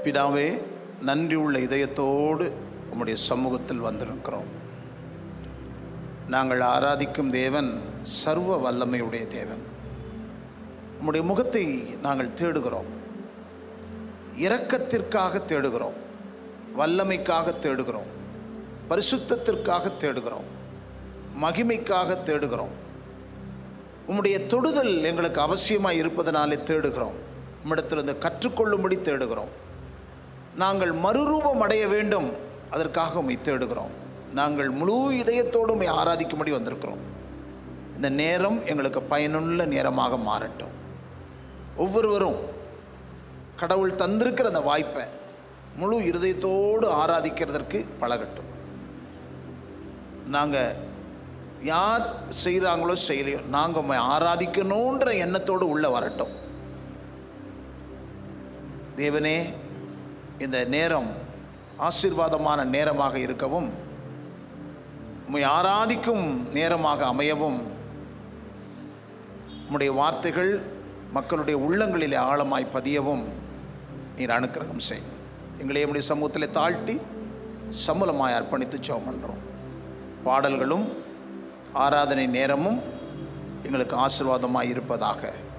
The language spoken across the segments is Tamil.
பிதாவே நன்றி உள்ள இதயத்தோடு உம்முடைய சமூகத்தில் வந்திருக்கிறோம் நாங்கள் ஆராதிக்கும் தேவன் சர்வ வல்லமையுடைய தேவன் உம்முடைய முகத்தை நாங்கள் தேடுகிறோம் இரக்கத்திற்காக தேடுகிறோம் வல்லமைக்காக தேடுகிறோம் பரிசுத்தத்திற்காக தேடுகிறோம் மகிமைக்காக தேடுகிறோம் உம்முடைய தொடுதல் எங்களுக்கு அவசியமாக இருப்பதனாலே தேடுகிறோம் உம்மிடத்திலிருந்து கற்றுக்கொள்ளும்படி தேடுகிறோம் நாங்கள் மறுரூபம் அடைய வேண்டும் அதற்காக உம்மை தேடுகிறோம் நாங்கள் முழு இதயத்தோடு உம்மை ஆராதிக்கும்படி வந்திருக்கிறோம் இந்த நேரம் எங்களுக்கு பயனுள்ள நேரமாக மாறட்டும் ஒவ்வொருவரும் கடவுள் தந்திருக்கிற அந்த வாய்ப்பை முழு இருதயத்தோடு ஆராதிக்கிறதற்கு பழகட்டும் நாங்கள் யார் செய்கிறாங்களோ செய்யலையோ நாங்கள் உம்மை ஆராதிக்கணுன்ற எண்ணத்தோடு உள்ளே வரட்டும் தேவனே இந்த நேரம் ஆசீர்வாதமான நேரமாக இருக்கவும் உம்மை ஆராதிக்கும் நேரமாக அமையவும் உம்முடைய வார்த்தைகள் மக்களுடைய உள்ளங்களிலே ஆழமாய் பதியவும் நீர் அனுக்கிரகம் செய் எங்களை உம்முடைய சமூகத்தில் தாழ்த்தி சமூலமாய் அர்ப்பணித்து ஜெபம் பண்ணுறோம் பாடல்களும் ஆராதனை நேரமும் எங்களுக்கு ஆசீர்வாதமாய் இருப்பதாக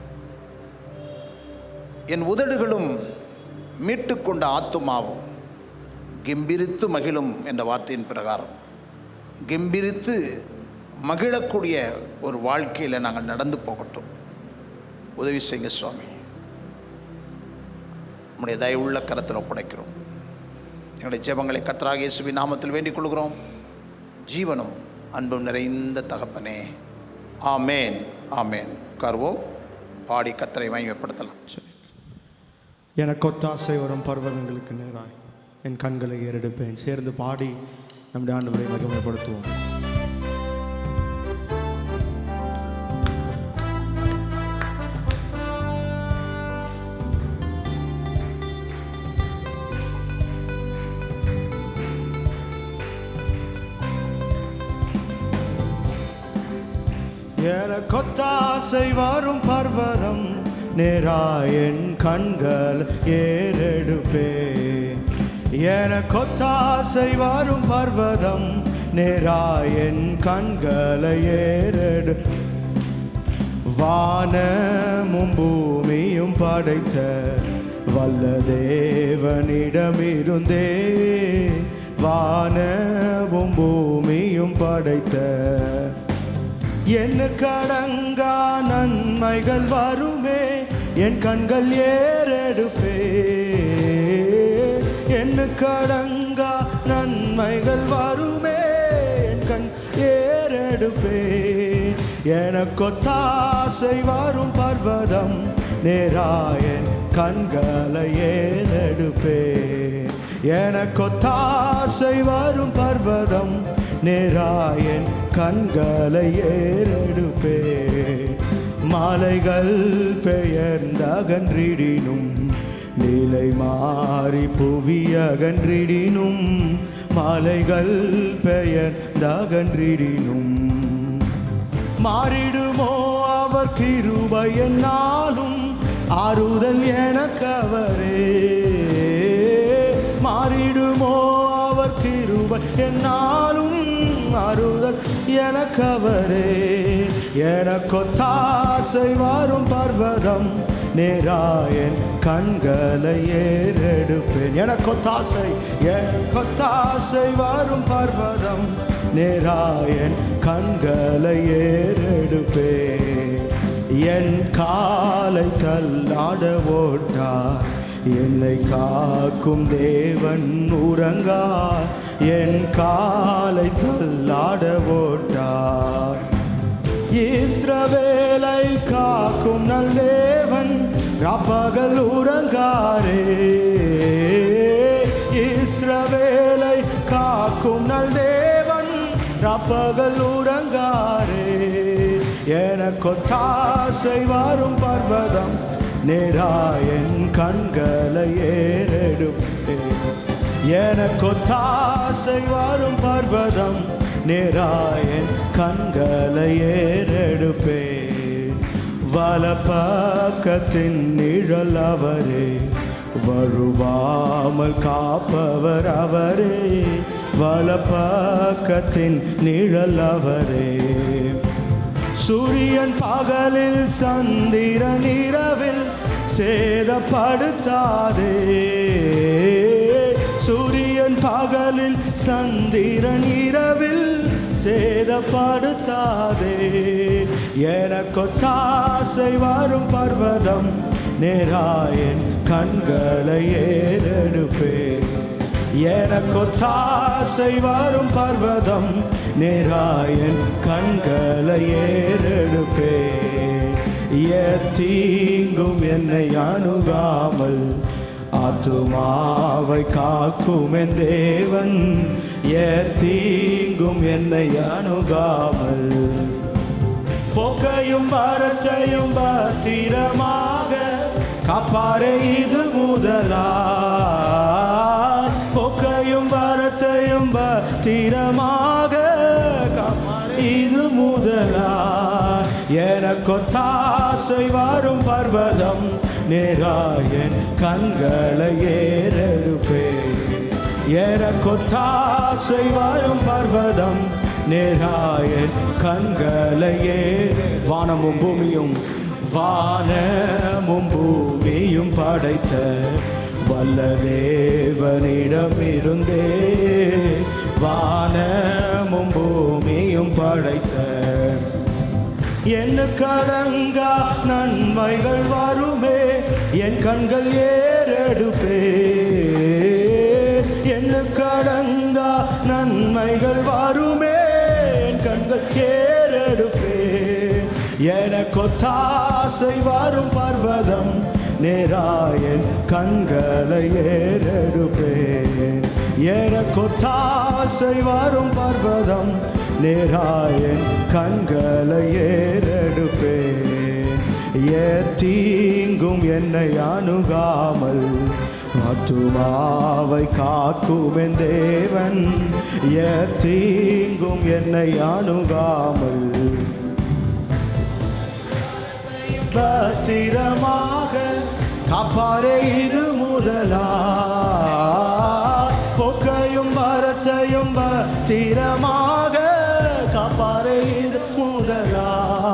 என் உதடுகளும் மீட்டுக்கொண்ட ஆத்துமாவும் கெம்பிரித்து மகிழும் என்ற வார்த்தையின் பிரகாரம் கெம்பிரித்து மகிழக்கூடிய ஒரு வாழ்க்கையில் நாங்கள் நடந்து போகட்டும் உதவி செய்யுங்க சுவாமி நம்முடைய தயவுள்ள கரத்தில் ஒப்படைக்கிறோம் எங்களுடைய ஜெபங்களை கர்த்தராக இயேசுவின் நாமத்தில் வேண்டிக் கொள்கிறோம் ஜீவனும் அன்பும் நிறைந்த தகப்பனே ஆமேன் ஆமேன் உட்கார்வோம் பாடி கர்த்தரை மகிமைப்படுத்தலாம் சரி எனக்கு ஒத்தாசை வரும் பர்வதங்களுக்கு நேராய் என் கண்களை ஏறெடுப்பேன் சேர்ந்து பாடி நம்முடைய ஆண்டவரை மகிமைப்படுத்துவோம் எனக்கொத்தாசை வரும் பர்வதம் நேராயன் கண்கள் ஏறெடுப்பே எனக்கொத்தாசை வரும் பர்வதம் நேராயன் கண்களை ஏறெடு வானமும் பூமியும் படைத்த வல்ல தேவனிடமிருந்தே வானமும் பூமியும் படைத்த என்ன கடங்கா நன்மைகள் வருமே என் கண்கள் ஏறெடுப்பே என்ன கடங்கா நன்மைகள் வருமே என் கண் ஏறெடுப்பே எனக்கொத்தாசை வரும் பர்வதம் நேராயன் கண்களை ஏறெடுப்பே எனக்கொத்தாசை வரும் பர்வதம் நேராயன் கண்களை ஏறெடுப்பே மாலைகள் பெயர்ந்தகன்றிடினும் நிலை மாறி புவி அகன்றிடினும் மாலைகள் பெயர்ந்தகன்றிடினும் மாறிடுமோ அவர் கிருபை என்னாலும் ஆறுதல் எனக்கு அவரே மாறிடுமோ அவர் கிருபை என்னாலும் ஆறுதல் எனக்கு அவரே எனக்கொத்தாசை வரும் பர்வதம் நேராயன் கண்களை ஏறெடுப்பேன் எனக்கொத்தாசை எனக்கொத்தாசை வரும் பர்வதம் நேராயன் கண்களை ஏறெடுப்பேன் என் காலை தள்ளாட ஓட்டார் என்னை காக்கும் தேவன் உறங்கார் என் காலை தள்ளாட ஓட்டார் இஸ்ரவேலை காக்கும் நல் தேவன் ராப்பகல் உறங்காரே இஸ்ரவேலை காக்கும் நல் தேவன் ராப்பகல் உறங்காரே எனக்கொத்தாசை வரும் பர்வதம் நேராயன் கண்களை ஏறெடுப்பேன் எனக்கொத்தாசை வரும் பர்வதம் நேராயன் கண்களை ஏறெடுப்பேன் வலப்பக்கத்தின் நிழல் அவரே வருவாமல் காப்பவர் அவரே வலப்பக்கத்தின் நிழல் அவரே சூரியன் பகலில் சந்திரன் இரவில் சேதப்படுத்தாதே சூரியன் பகலில் சந்திரன் இரவில் சேதப்படுத்தாதே எனக்கொத்தாசை வரும் பர்வதம் நேராயன் கண்களை ஏறெடுப்பேன் எனக்கொத்தாசை வரும் பர்வதம் நேராயன் கண்களை ஏறெடுப்பேன் தீங்கும் என்னை அணுகாமல் ஆத்துமாவை காக்கும் என் தேவன் தீங்கும் என்னை அணுகாமல் போக்கையும் பாரத்தையும் பத்திரமாக காப்பாரே இது முதலா போக்கையும் பாரத்தையும் பத்திரமாக காப்பாரே இது முதலா எனக்கொத்தாசை வரும் பர்வதம் நேராயன் கண்களை ஏறெடுப்பேன் எனக்கொத்தாசை வரும் பர்வதம் நேராயன் கண்களையே வானமும் பூமியும் வானமும் பூமியும் படைத்த வல்ல தேவனிடமிருந்தே வானமும் பூமியும் படைத்த என்ன கடங்கா நன்மைகள் வருமே என் கண்கள் ஏறெடுப்பே என்ன கடங்கா நன்மைகள் வருமே என் கண்கள் ஏறெடுப்பே எனக்கொத்தாசை வரும் பர்வதம் நேராயன் கண்களை ஏறெடுப்பேன் எனக்கொத்தாசை வரும் பர்வதம் நேராயன் கண்களை ஏறெடுப்பேன் ஏத்தீங்கும் என்னை அணுகாமல் ஆத்துமாவை காக்கும் என் தேவன் ஏத்தீங்கும் என்னை அணுகாமல் பத்திரமாக காப்பாரே இது முதலா பொக்கையும் பரத்தையும் பத்திரமாக காப்பாரே இது முதலா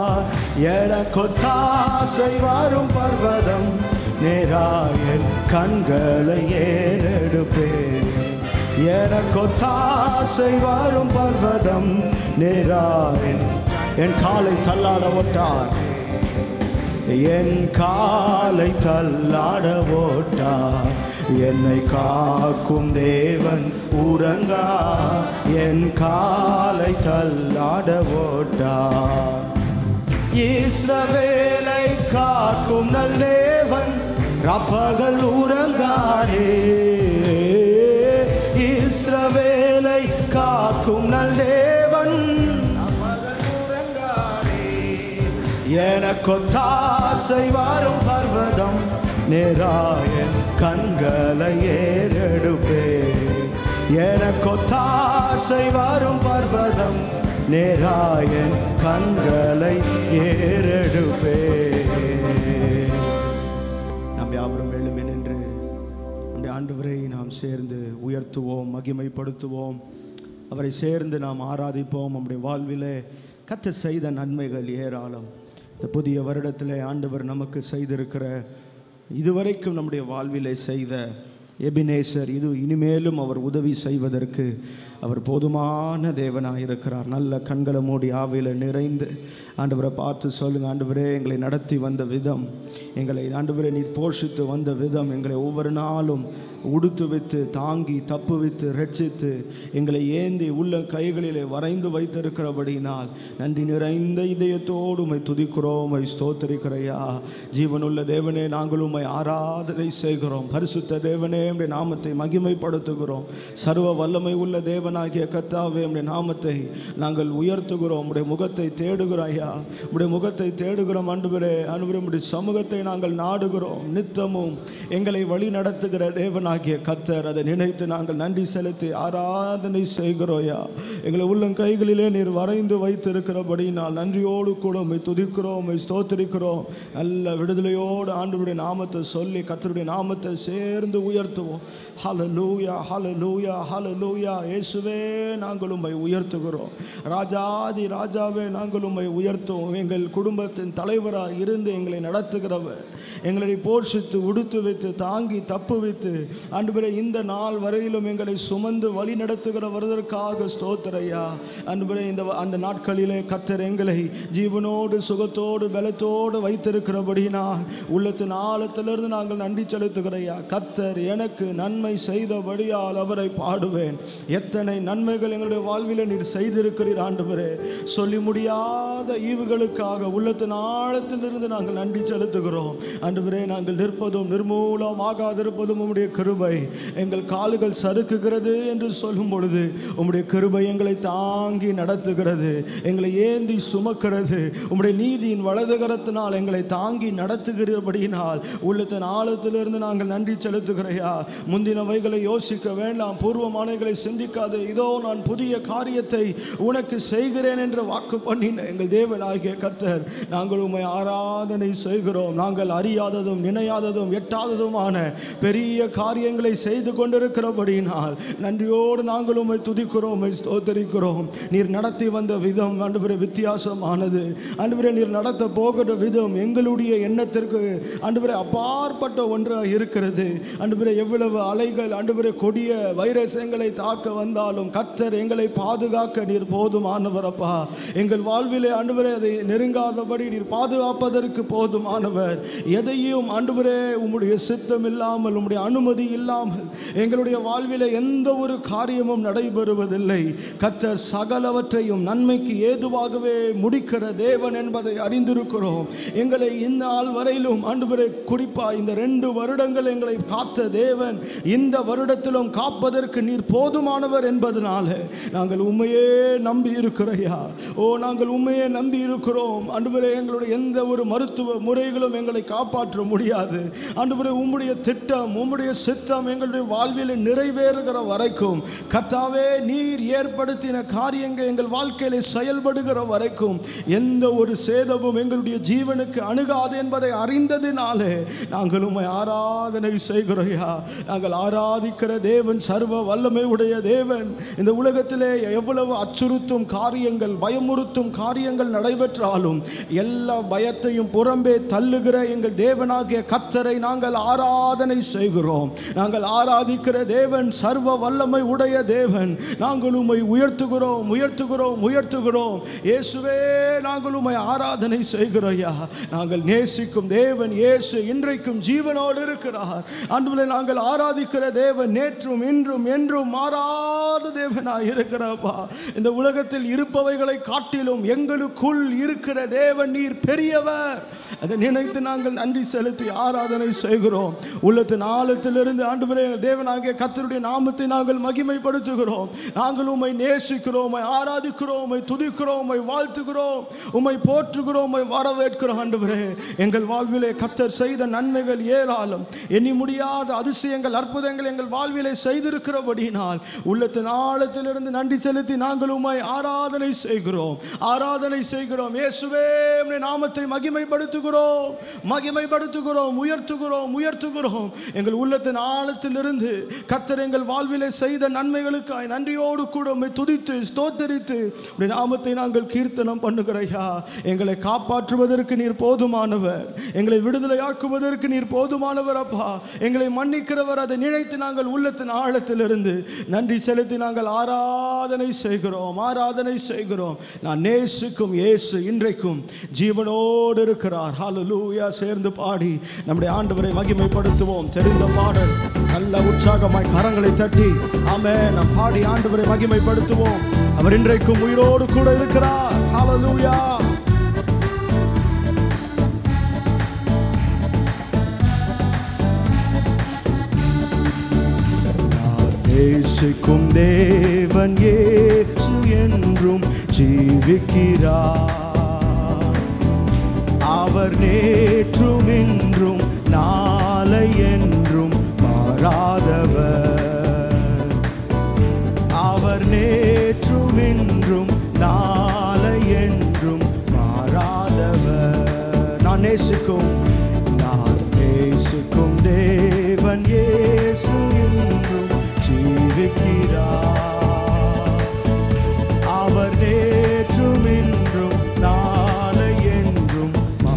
எனக்கொத்தாசை வரும் பர்வதம் நேராயன் கண்களை ஏறெடுப்பேன் எனக்கொத்தாசை வரும் பர்வதம் நேராயன் என் காலை தள்ளாட விட்டார் என் காலை தள்ளாட ஓட்டார் என்னை காக்கும் தேவன் உறங்கா என் காலை தள்ளாட ஓட்டார் இஸ்ரவேலை காக்கும் நல் தேவன் ரப்பகல் உறங்காரே இஸ்ரவேலை காக்கும் நல் தேவன் எனக்கொத்தாசை வரும் பர்வதம் நேராயன் கண்களை ஏறெடுப்பே எனக்கொத்தாசை வரும் பர்வதம் நேராயன் கண்களை ஏறெடுப்பே நாம் யாவரும் எழுமி நின்று நம்முடைய ஆண்டவரை நாம் சேர்ந்து உயர்த்துவோம் மகிமைப்படுத்துவோம் அவரை சேர்ந்து நாம் ஆராதிப்போம் நம்முடைய வாழ்விலே கத்த செய்த நன்மைகள் ஏராளம் இந்த புதிய வருடத்திலே ஆண்டவர் நமக்கு செய்திருக்கிற இதுவரைக்கும் நம்முடைய வாழ்விலே செய்த எபினேசர் இது இனிமேலும் அவர் உதவி செய்வதற்கு அவர் போதுமான தேவனாக இருக்கிறார் நல்ல கண்களை மூடி ஆவியில் நிறைந்து ஆண்டவரை பார்த்து சொல்லுங்க ஆண்டவரே எங்களை நடத்தி வந்த விதம் எங்களை ஆண்டவரே நீர் போஷித்து வந்த விதம் எங்களை ஒவ்வொரு நாளும் உடுத்து வைத்து தாங்கி தப்பு வைத்து ரட்சித்து எங்களை ஏந்தி உள்ள கைகளிலே வரைந்து வைத்திருக்கிறபடினால் நன்றி நிறைந்த இதயத்தோடு உமை துதிக்கிறோம் உமை ஸ்தோத்தரிக்கிறையா ஜீவனுள்ள தேவனே நாங்கள் உம்மை ஆராதனை செய்கிறோம் பரிசுத்த தேவனே உடைய நாமத்தை மகிமைப்படுத்துகிறோம் சர்வ வல்லமை உள்ள தேவனாகிய கத்தாவே உடைய நாமத்தை நாங்கள் உயர்த்துகிறோம் உடைய முகத்தை தேடுகிறோம் ஐயா உடைய முகத்தை தேடுகிறோம் அன்புரே அன்புரே உடைய சமூகத்தை நாங்கள் நாடுகிறோம் நித்தமும் எங்களை வழி நடத்துகிற தேவனாகிய கத்தர் அதை நினைத்து நாங்கள் நன்றி செலுத்தி ஆராதனை செய்கிறோம் ஐயா எங்களை உள்ளம் கைகளிலே நீர் வரைந்து வைத்திருக்கிறபடி நான் நன்றியோடு கூட உம்மை துதிக்கிறோம் உம்மை ஸ்தோத்திரிக்கிறோம் நல்ல விடுதலையோடு ஆண்டவருடைய நாமத்தை சொல்லி கத்தருடைய நாமத்தை சேர்ந்து உயர்த்துவோம் ஹalleluya ஹalleluya ஹalleluya இயேசுவே நாங்கள் உம்மை உயர்த்துகிறோம் ராஜாதி ராஜாவே நாங்கள் உம்மை உயர்த்துவோம் எங்கள் குடும்பத்தின் தலைவராக இருந்து எங்களை நடத்துகிறவர் எங்களை போஷித்து உடுத்து வைத்து தாங்கி தப்பு வைத்து ஆண்டவரே இந்த நாள் வரையிலும் எங்களை சுமந்து வழி நடத்துகிற வருவதற்காக ஸ்தோத்திரையா அன்பரே இந்த அந்த நாட்களிலே கத்தர் எங்களை ஜீவனோடு சுகத்தோடு பலத்தோடு வைத்திருக்கிறபடி நான் உள்ளத்தின் ஆழத்திலிருந்து நாங்கள் நன்றி செலுத்துகிறையா கத்தர் எனக்கு நன்மை செய்தபடியால் அவரை பாடுவேன் எத்தனை நன்மைகள் எங்களுடைய வாழ்வில் நீர் செய்திருக்கிறீர் ஆண்டவரே சொல்லி முடியாத ஈவுகளுக்காக உள்ளத்தின் ஆழத்திலிருந்து நாங்கள் நன்றி செலுத்துகிறோம் ஆண்டவரே நாங்கள் நிற்பதும் நிர்மூலம் ஆகாதிருப்பதும் உம்முடைய கிருபை எங்கள் கால்கள் சறுக்குகிறது என்று சொல்லும் பொழுது உம்முடைய கிருபை எங்களை தாங்கி நடத்துகிறது எங்களை ஏந்தி சுமக்கிறது உம்முடைய நீதியின் வலது கரத்தினால் எங்களை தாங்கி நடத்துகிறபடியினால் உள்ளத்தின் ஆழத்திலிருந்து நாங்கள் நன்றி செலுத்துகிறையா முந்தினவைகளை யோசிக்க வேண்டாம் பூர்வமானவைகளை சிந்திக்காது இதோ நான் புதிய காரியத்தை உனக்கு செய்கிறேன் என்று வாக்கு பண்ணின எங்கள் தேவனாகிய கர்த்தர் நாங்கள் உம்மை ஆராதனை செய்கிறோம் நாங்கள் அறியாததும் நினையாததும் எட்டாததுமான பெரிய காரியங்களை செய்து கொண்டிருக்கிறபடியினால் நன்றியோடு நாங்கள் உம்மை துதிக்கிறோம் உம்மை ஸ்தோத்தரிக்கிறோம் நீர் நடத்தி வந்த விதம் ஆண்டவரே வித்தியாசமானது ஆண்டவரே நீர் நடத்த போகிற விதம் எங்களுடைய எண்ணத்திற்கு ஆண்டவரே அப்பாற்பட்ட ஒன்றாக இருக்கிறது ஆண்டவரே எவ்வளவு அலைகள் ஆண்டவரே கொடிய வைரசங்களை தாக்க வந்தாலும் கத்தர் எங்களை பாதுகாக்க நீர் போதுமானவரப்பா எங்கள் வாழ்விலே ஆண்டவரே அதை நெருங்காதபடி நீர் பாதுகாப்பதற்கு போதுமானவர் எதையும் ஆண்டவரே உம்முடைய சித்தம் இல்லாமல் உம்முடைய அனுமதி இல்லாமல் எங்களுடைய வாழ்விலே எந்த ஒரு காரியமும் நடைபெறுவதில்லை கத்தர் சகலவற்றையும் நன்மைக்கு ஏதுவாகவே முடிக்கிற தேவன் என்பதை அறிந்திருக்கிறோம் எங்களை இந்நாள் வரையிலும் ஆண்டவரே குறிப்பா இந்த ரெண்டு வருடங்கள் எங்களை காத்த தேவன் இந்த வருடத்திலும் காப்பதற்கு நீர் போதுமானவர் என்பதனால நாங்கள் உண்மையே நம்பி இருக்கிறையா ஓ நாங்கள் உண்மையே நம்பி இருக்கிறோம் ஆண்டவரே எங்களுடைய எந்த ஒரு மருத்துவ முறைகளும் எங்களை காப்பாற்ற முடியாது ஆண்டவரே உம்முடைய திட்டம் உம்முடைய சித்தம் எங்களுடைய வாழ்வில் நிறைவேறுகிற வரைக்கும் கத்தாவே நீர் ஏற்படுத்தின காரியங்கள் எங்கள் வாழ்க்கையில செயல்படுகிற வரைக்கும் எந்த ஒரு சேதமும் எங்களுடைய ஜீவனுக்கு அணுகாது என்பதை அறிந்ததினாலே நாங்கள் உம்மை ஆராதனை செய்கிறோயா நாங்கள் ஆராதிக்கிற தேவன் சர்வ வல்லமை உடைய தேவன் இந்த உலகத்திலே எவ்வளவு அச்சுறுத்தும் காரியங்கள் பயமுறுத்தும் காரியங்கள் நடைபெற்றாலும் எல்லா பயத்தையும் புறம்பே தள்ளுகிற எங்கள் தேவனாகிய கத்தரை நாங்கள் ஆராதனை செய்கிறோம் நாங்கள் ஆராதிக்கிற தேவன் சர்வ வல்லமை உடைய தேவன் நாங்கள் உம்மை உயர்த்துகிறோம் உயர்த்துகிறோம் உயர்த்துகிறோம் இயேசுவே நாங்கள் உம்மை ஆராதனை செய்கிறோயா நாங்கள் நேசிக்கும் தேவன் இயேசு இன்றைக்கும் ஜீவனோடு இருக்கிறார் அன்புல நாங்கள் ஆராதிக்கிற தேவன் நேற்றும் இன்றும் என்றும் மாறாத தேவனாய் இருக்கிறப்பா இந்த உலகத்தில் இருப்பவைகளை காட்டிலும் எங்களுக்குள் இருக்கிற தேவன் நீர் பெரியவர் அதை நினைத்து நாங்கள் நன்றி செலுத்தி ஆராதனை செய்கிறோம் உள்ளத்தின் ஆழத்திலிருந்து ஆண்டவரே தேவனாகிய கத்தருடைய நாமத்தை நாங்கள் மகிமைப்படுத்துகிறோம் நாங்கள் உம்மை நேசிக்கிறோம் உம்மை ஆராதிக்கிறோம் உம்மை துதிக்கிறோம் உம்மை வாழ்த்துகிறோம் உம்மை போற்றுகிறோம் உம்மை வரவேற்கிறோம் ஆண்டவரே எங்கள் வாழ்விலே கத்தர் செய்த நன்மைகள் ஏராளம் எண்ணி முடியாத அதிசயங்கள் அற்புதங்கள் எங்கள் வாழ்விலே செய்திருக்கிறபடியினால் உள்ளத்தின் ஆழத்திலிருந்து நன்றி செலுத்தி நாங்கள் உம்மை ஆராதனை செய்கிறோம் ஆராதனை செய்கிறோம் இயேசுவே உம்முடைய நாமத்தை மகிமைப்படுத்துகிறோம் மகிமைப்படுத்துகிறோம் உயர்த்துகிறோம் உயர்த்துகிறோம் எங்கள் உள்ளத்தின் ஆழத்திலிருந்து கத்தர் எங்கள் வாழ்விலே செய்த நன்மைகளுக்காய் நன்றியோடு கூட உம்மை துதித்து ஸ்தோத்தரித்து உம்முடைய நாமத்தை நாங்கள் கீர்த்தனம் பண்ணுகிறையா எங்களை காப்பாற்றுவதற்கு நீர் போதுமானவர் எங்களை விடுதலையாக்குவதற்கு நீர் போதுமானவர் அப்பா எங்களை மன்னிக்கிறவர் அதை நினைத்து நாங்கள் உள்ளத்தின் ஆழத்திலிருந்து நன்றி செலுத்தி நாங்கள் ஆராதனை செய்கிறோம் ஆராதனை செய்கிறோம் நான் நேசிக்கும் இயேசு இன்றைக்கும் ஜீவனோடு இருக்கிறார் ஹalleluya சேர்ந்து பாடி நம்முடைய ஆண்டவரை மகிமைப்படுத்துவோம் தெரிந்த பாடல் நல்ல உற்சாகமாய் கரங்களை தட்டி ஆமே நாம் பாடி ஆண்டவரை மகிமைப்படுத்துவோம் அவர் இன்றைக்கும் உயிரோடு கூட இருக்கிறார் ஹalleluya நேசிக்கும் தேவன் இயேசு என்றும் ஜீவிக்கிறார் அவர் நேற்றும் இன்றும் நாளை என்றும் மாறாதவர் அவர் நேற்றும் இன்றும் நாளை என்றும் மாறாதவர் நான் நேசிக்கும் நான் நேசிக்கும் தேவன் இயேசு என்றும் ஜீவிக்கிறார் அவர் நேற்றும் இன்றும் நாளை என்றும்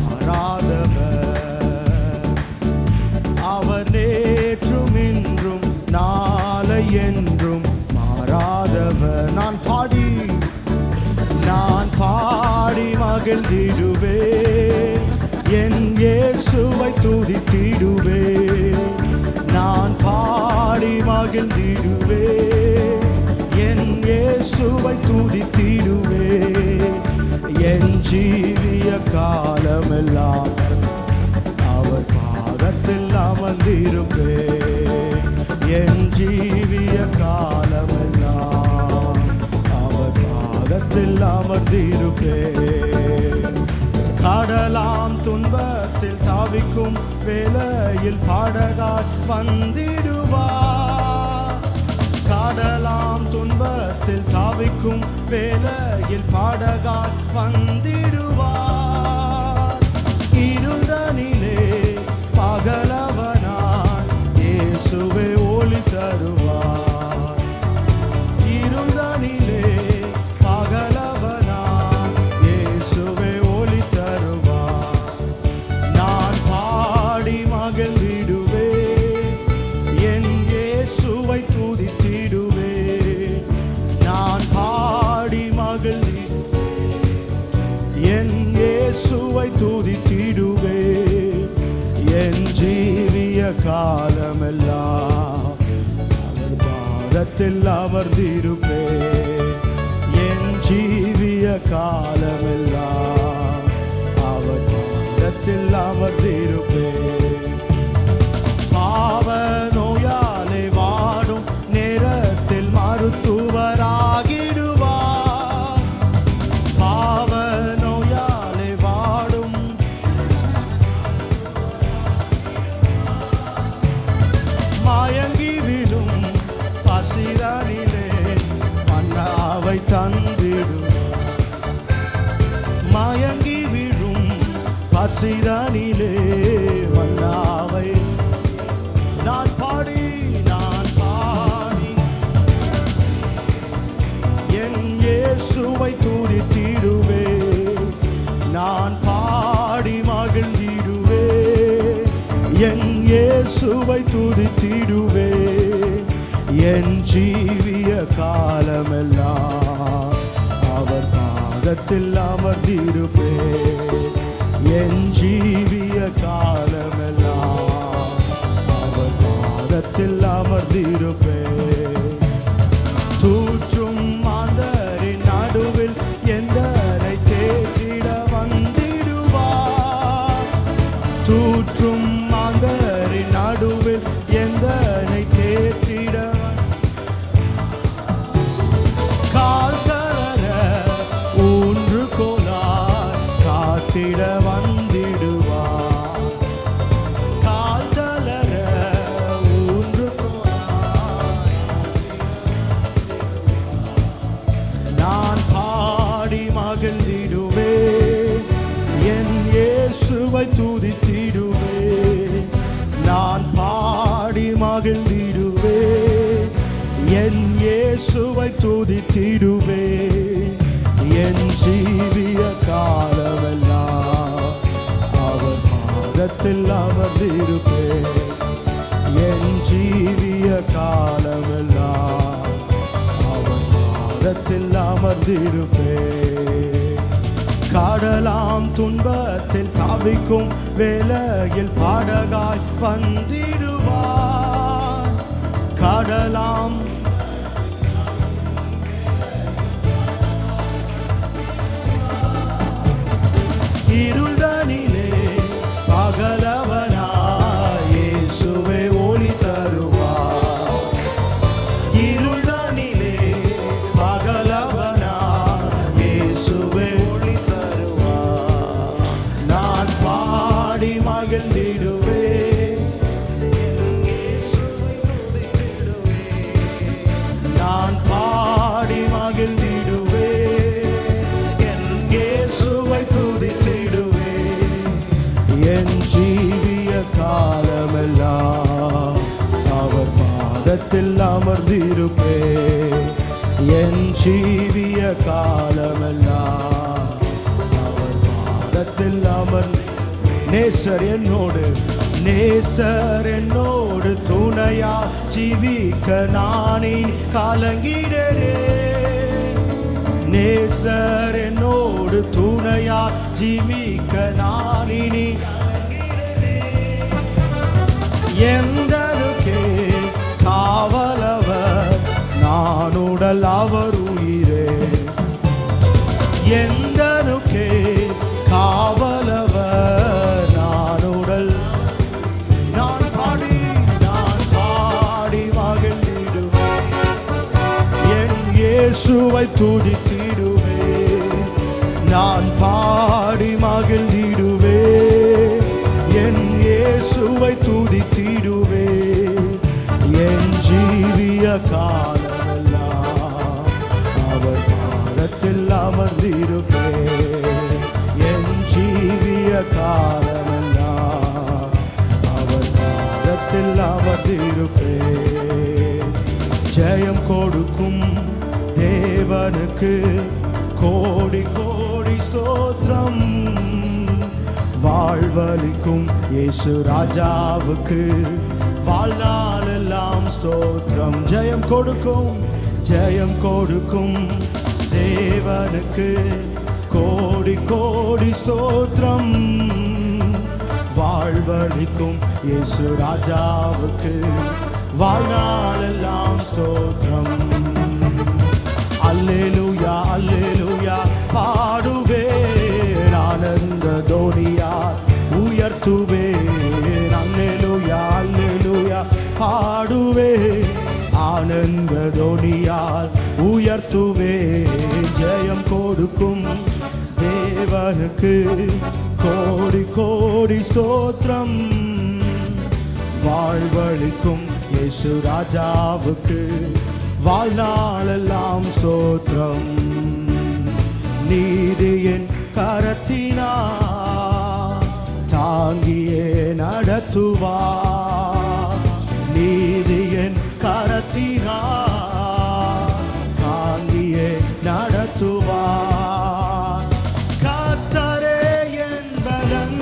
மாறாதவர் அவர் நேற்றும் இன்றும் நாளை என்றும் மாறாதவர் நான் பாடி நான் பாடி மகிழ்ந்திடுவேன் என் இயேசுவை துதித்திடுவேன் நான் பாடி மகிழ்ந்திடுவேன் என் இயேசுவை துதித்திடுவேன் என் ஜீவிய காலமெல்லாம் அவர் பாதத்தில் அமர்ந்திருப்பேன் என் ஜீவிய காலமெல்லாம் அவர் பாதத்தில் அமர்ந்திருப்பேன் கடலாம் துன்பத்தில் தாவிக்கும் வேலையில் பாடகாய் வந்திடுவார் கடலாம் துன்பத்தில் தாவிக்கும் வேலையில் பாடகாய் வந்திடுவார் இருந்தனிலே பகலவனாய் இயேசுவே ஒளி தருவார் இருந்தனிலே பகலவனாய் இயேசுவே ஒளி தருவார் நான் பாடி மகிழ்ந்திடுவேன் என் இயேசுவை துதித்திடுவேன் நான் பாடி மகிழ்ந்திடுவேன் என் இயேசுவை துதித்திடுவேன் என் ஜீவிய காலமெல்லாம் அவர் பாதத்தில் அமர்ந்திருப்பேன் என் ஜீவிய காலமெல்லாம் அவர் பாதத்தில் அமர்ந்திருப்பேன் பாவ நோயாலே வாடும் நேரத்தில் மருத்துவராகிடுவார் பாவ நோயாலே வாடும் மயங்கி விழும் பசிரனிலே மன்னாவை தந்திடும் மயங்கி விழும் பசிரனிலே மன்னாவை நான் பாடி நான் பாடி என் இயேசுவை துதித்திடுவே நான் பாடி மகிழ்ந்திடுவே என் இயேசுவை துதித்திடுவே என் ஜீவிய காலமெல்லாம் அவர் பாதத்தில் அமர்ந்திருப்பே என் ஜீவிய காலமெல்லாம் அவர் பாதத்தில் அமர்ந்திருப்பே தூற்றும் மாந்தரின் நடுவில் எந்தனை தேற்றிட வந்திடுவார் தூற்றும் மாந்தரின் நடுவில் எந்தனை தேற்றிட கால் தளர ஊன்று கோலார் காத்திட வந்திடுவார் கால் தளர ஊன்று கோலார் நான் பாடி மகிழ்ந்திடுவே என் இயேசுவை துதித்திடுவே நான் பாடி மகிழ்ந்திடுவே என் இயேசுவை துதித்திடுவே என் ஜீவிய காலமெல்லாம் அவர் பாதத்தில் அமர்ந்திருப்பே என் ஜீவிய காலமெல்லாம் அவர் பாதத்தில் அமர்ந்திருப்பே காடலாம் துன்பத்தில் தாவிக்கும் வேலையில் பாடகாய் வந்திடுவார் காடலாம் இருள்தனிலே பகலவனாய் இயேசுவே ஒளி தருவார் பாதத்தில் அமர்ந்திருப்பே என் ஜீவிய காலமெல்லாம் அவர் பாதத்தில் அமர்ந்து நேசர் என்னோடு நேசர் என்னோடு துணையா ஜீவிக்க நானே கலங்கிடரே நேசர் என்னோடு துணையா ஜீவிக்க நானினி எந்தனுக்கே காவலவர் நான் உடல் அவர் உயிரே எந்தனுக்கே காவலவர் நான் உடல் நான் பாடி நான் பாடி மகிழ்ந்திடுவேன் என் இயேசுவை துதித்திடுவேன் நான் பாடி மகிழ்ந்திடுவேன் என் இயேசுவை துதித்திடுவேன் என் ஜீவிய காலமெல்லாம் அவர் பாதத்தில் அமர்ந்திருப்பேன் என் ஜீவிய காலமெல்லாம் அவர் பாதத்தில் அமர்ந்திருப்பேன் ஜெயம் கொடுக்கும் தேவனுக்கு கோடி கோடி சோத்திரம் வாழ்வளிக்கும் இயேசு ராஜாவுக்கு வாழ்நாளெல்லாம் ஸ்தோத்திரம் ஜெயம் கொடுக்கும் ஜெயம் கொடுக்கும் தேவனுக்கு கோடி கோடி ஸ்தோத்திரம் வாழ்வழிக்கும் இயேசு ராஜாவுக்கு வாழ்நாளெல்லாம் ஸ்தோத்திரம் அல்லேலூயா அல்லேலூயா பாடுவேன் ஆனந்த தோனியார் உயர்த்துவேன் அல்லேலூயா அல்லேலூயா பாடுவேன் ஆனந்த தோனியால் உயர்த்துவேன் ஜெயம் கொடுக்கும் தேவனுக்கு கோடி கோடி ஸ்தோத்திரம் வாழ்வழிக்கும் இயேசு ராஜாவுக்கு வாழ்நாளெல்லாம் ஸ்தோத்திரம் நீதியின் கரத்தினா தாங்கியே நடத்துவா நீதியின் கரத்தினா தாங்கியே நடத்துவா கத்தரே என்பதன்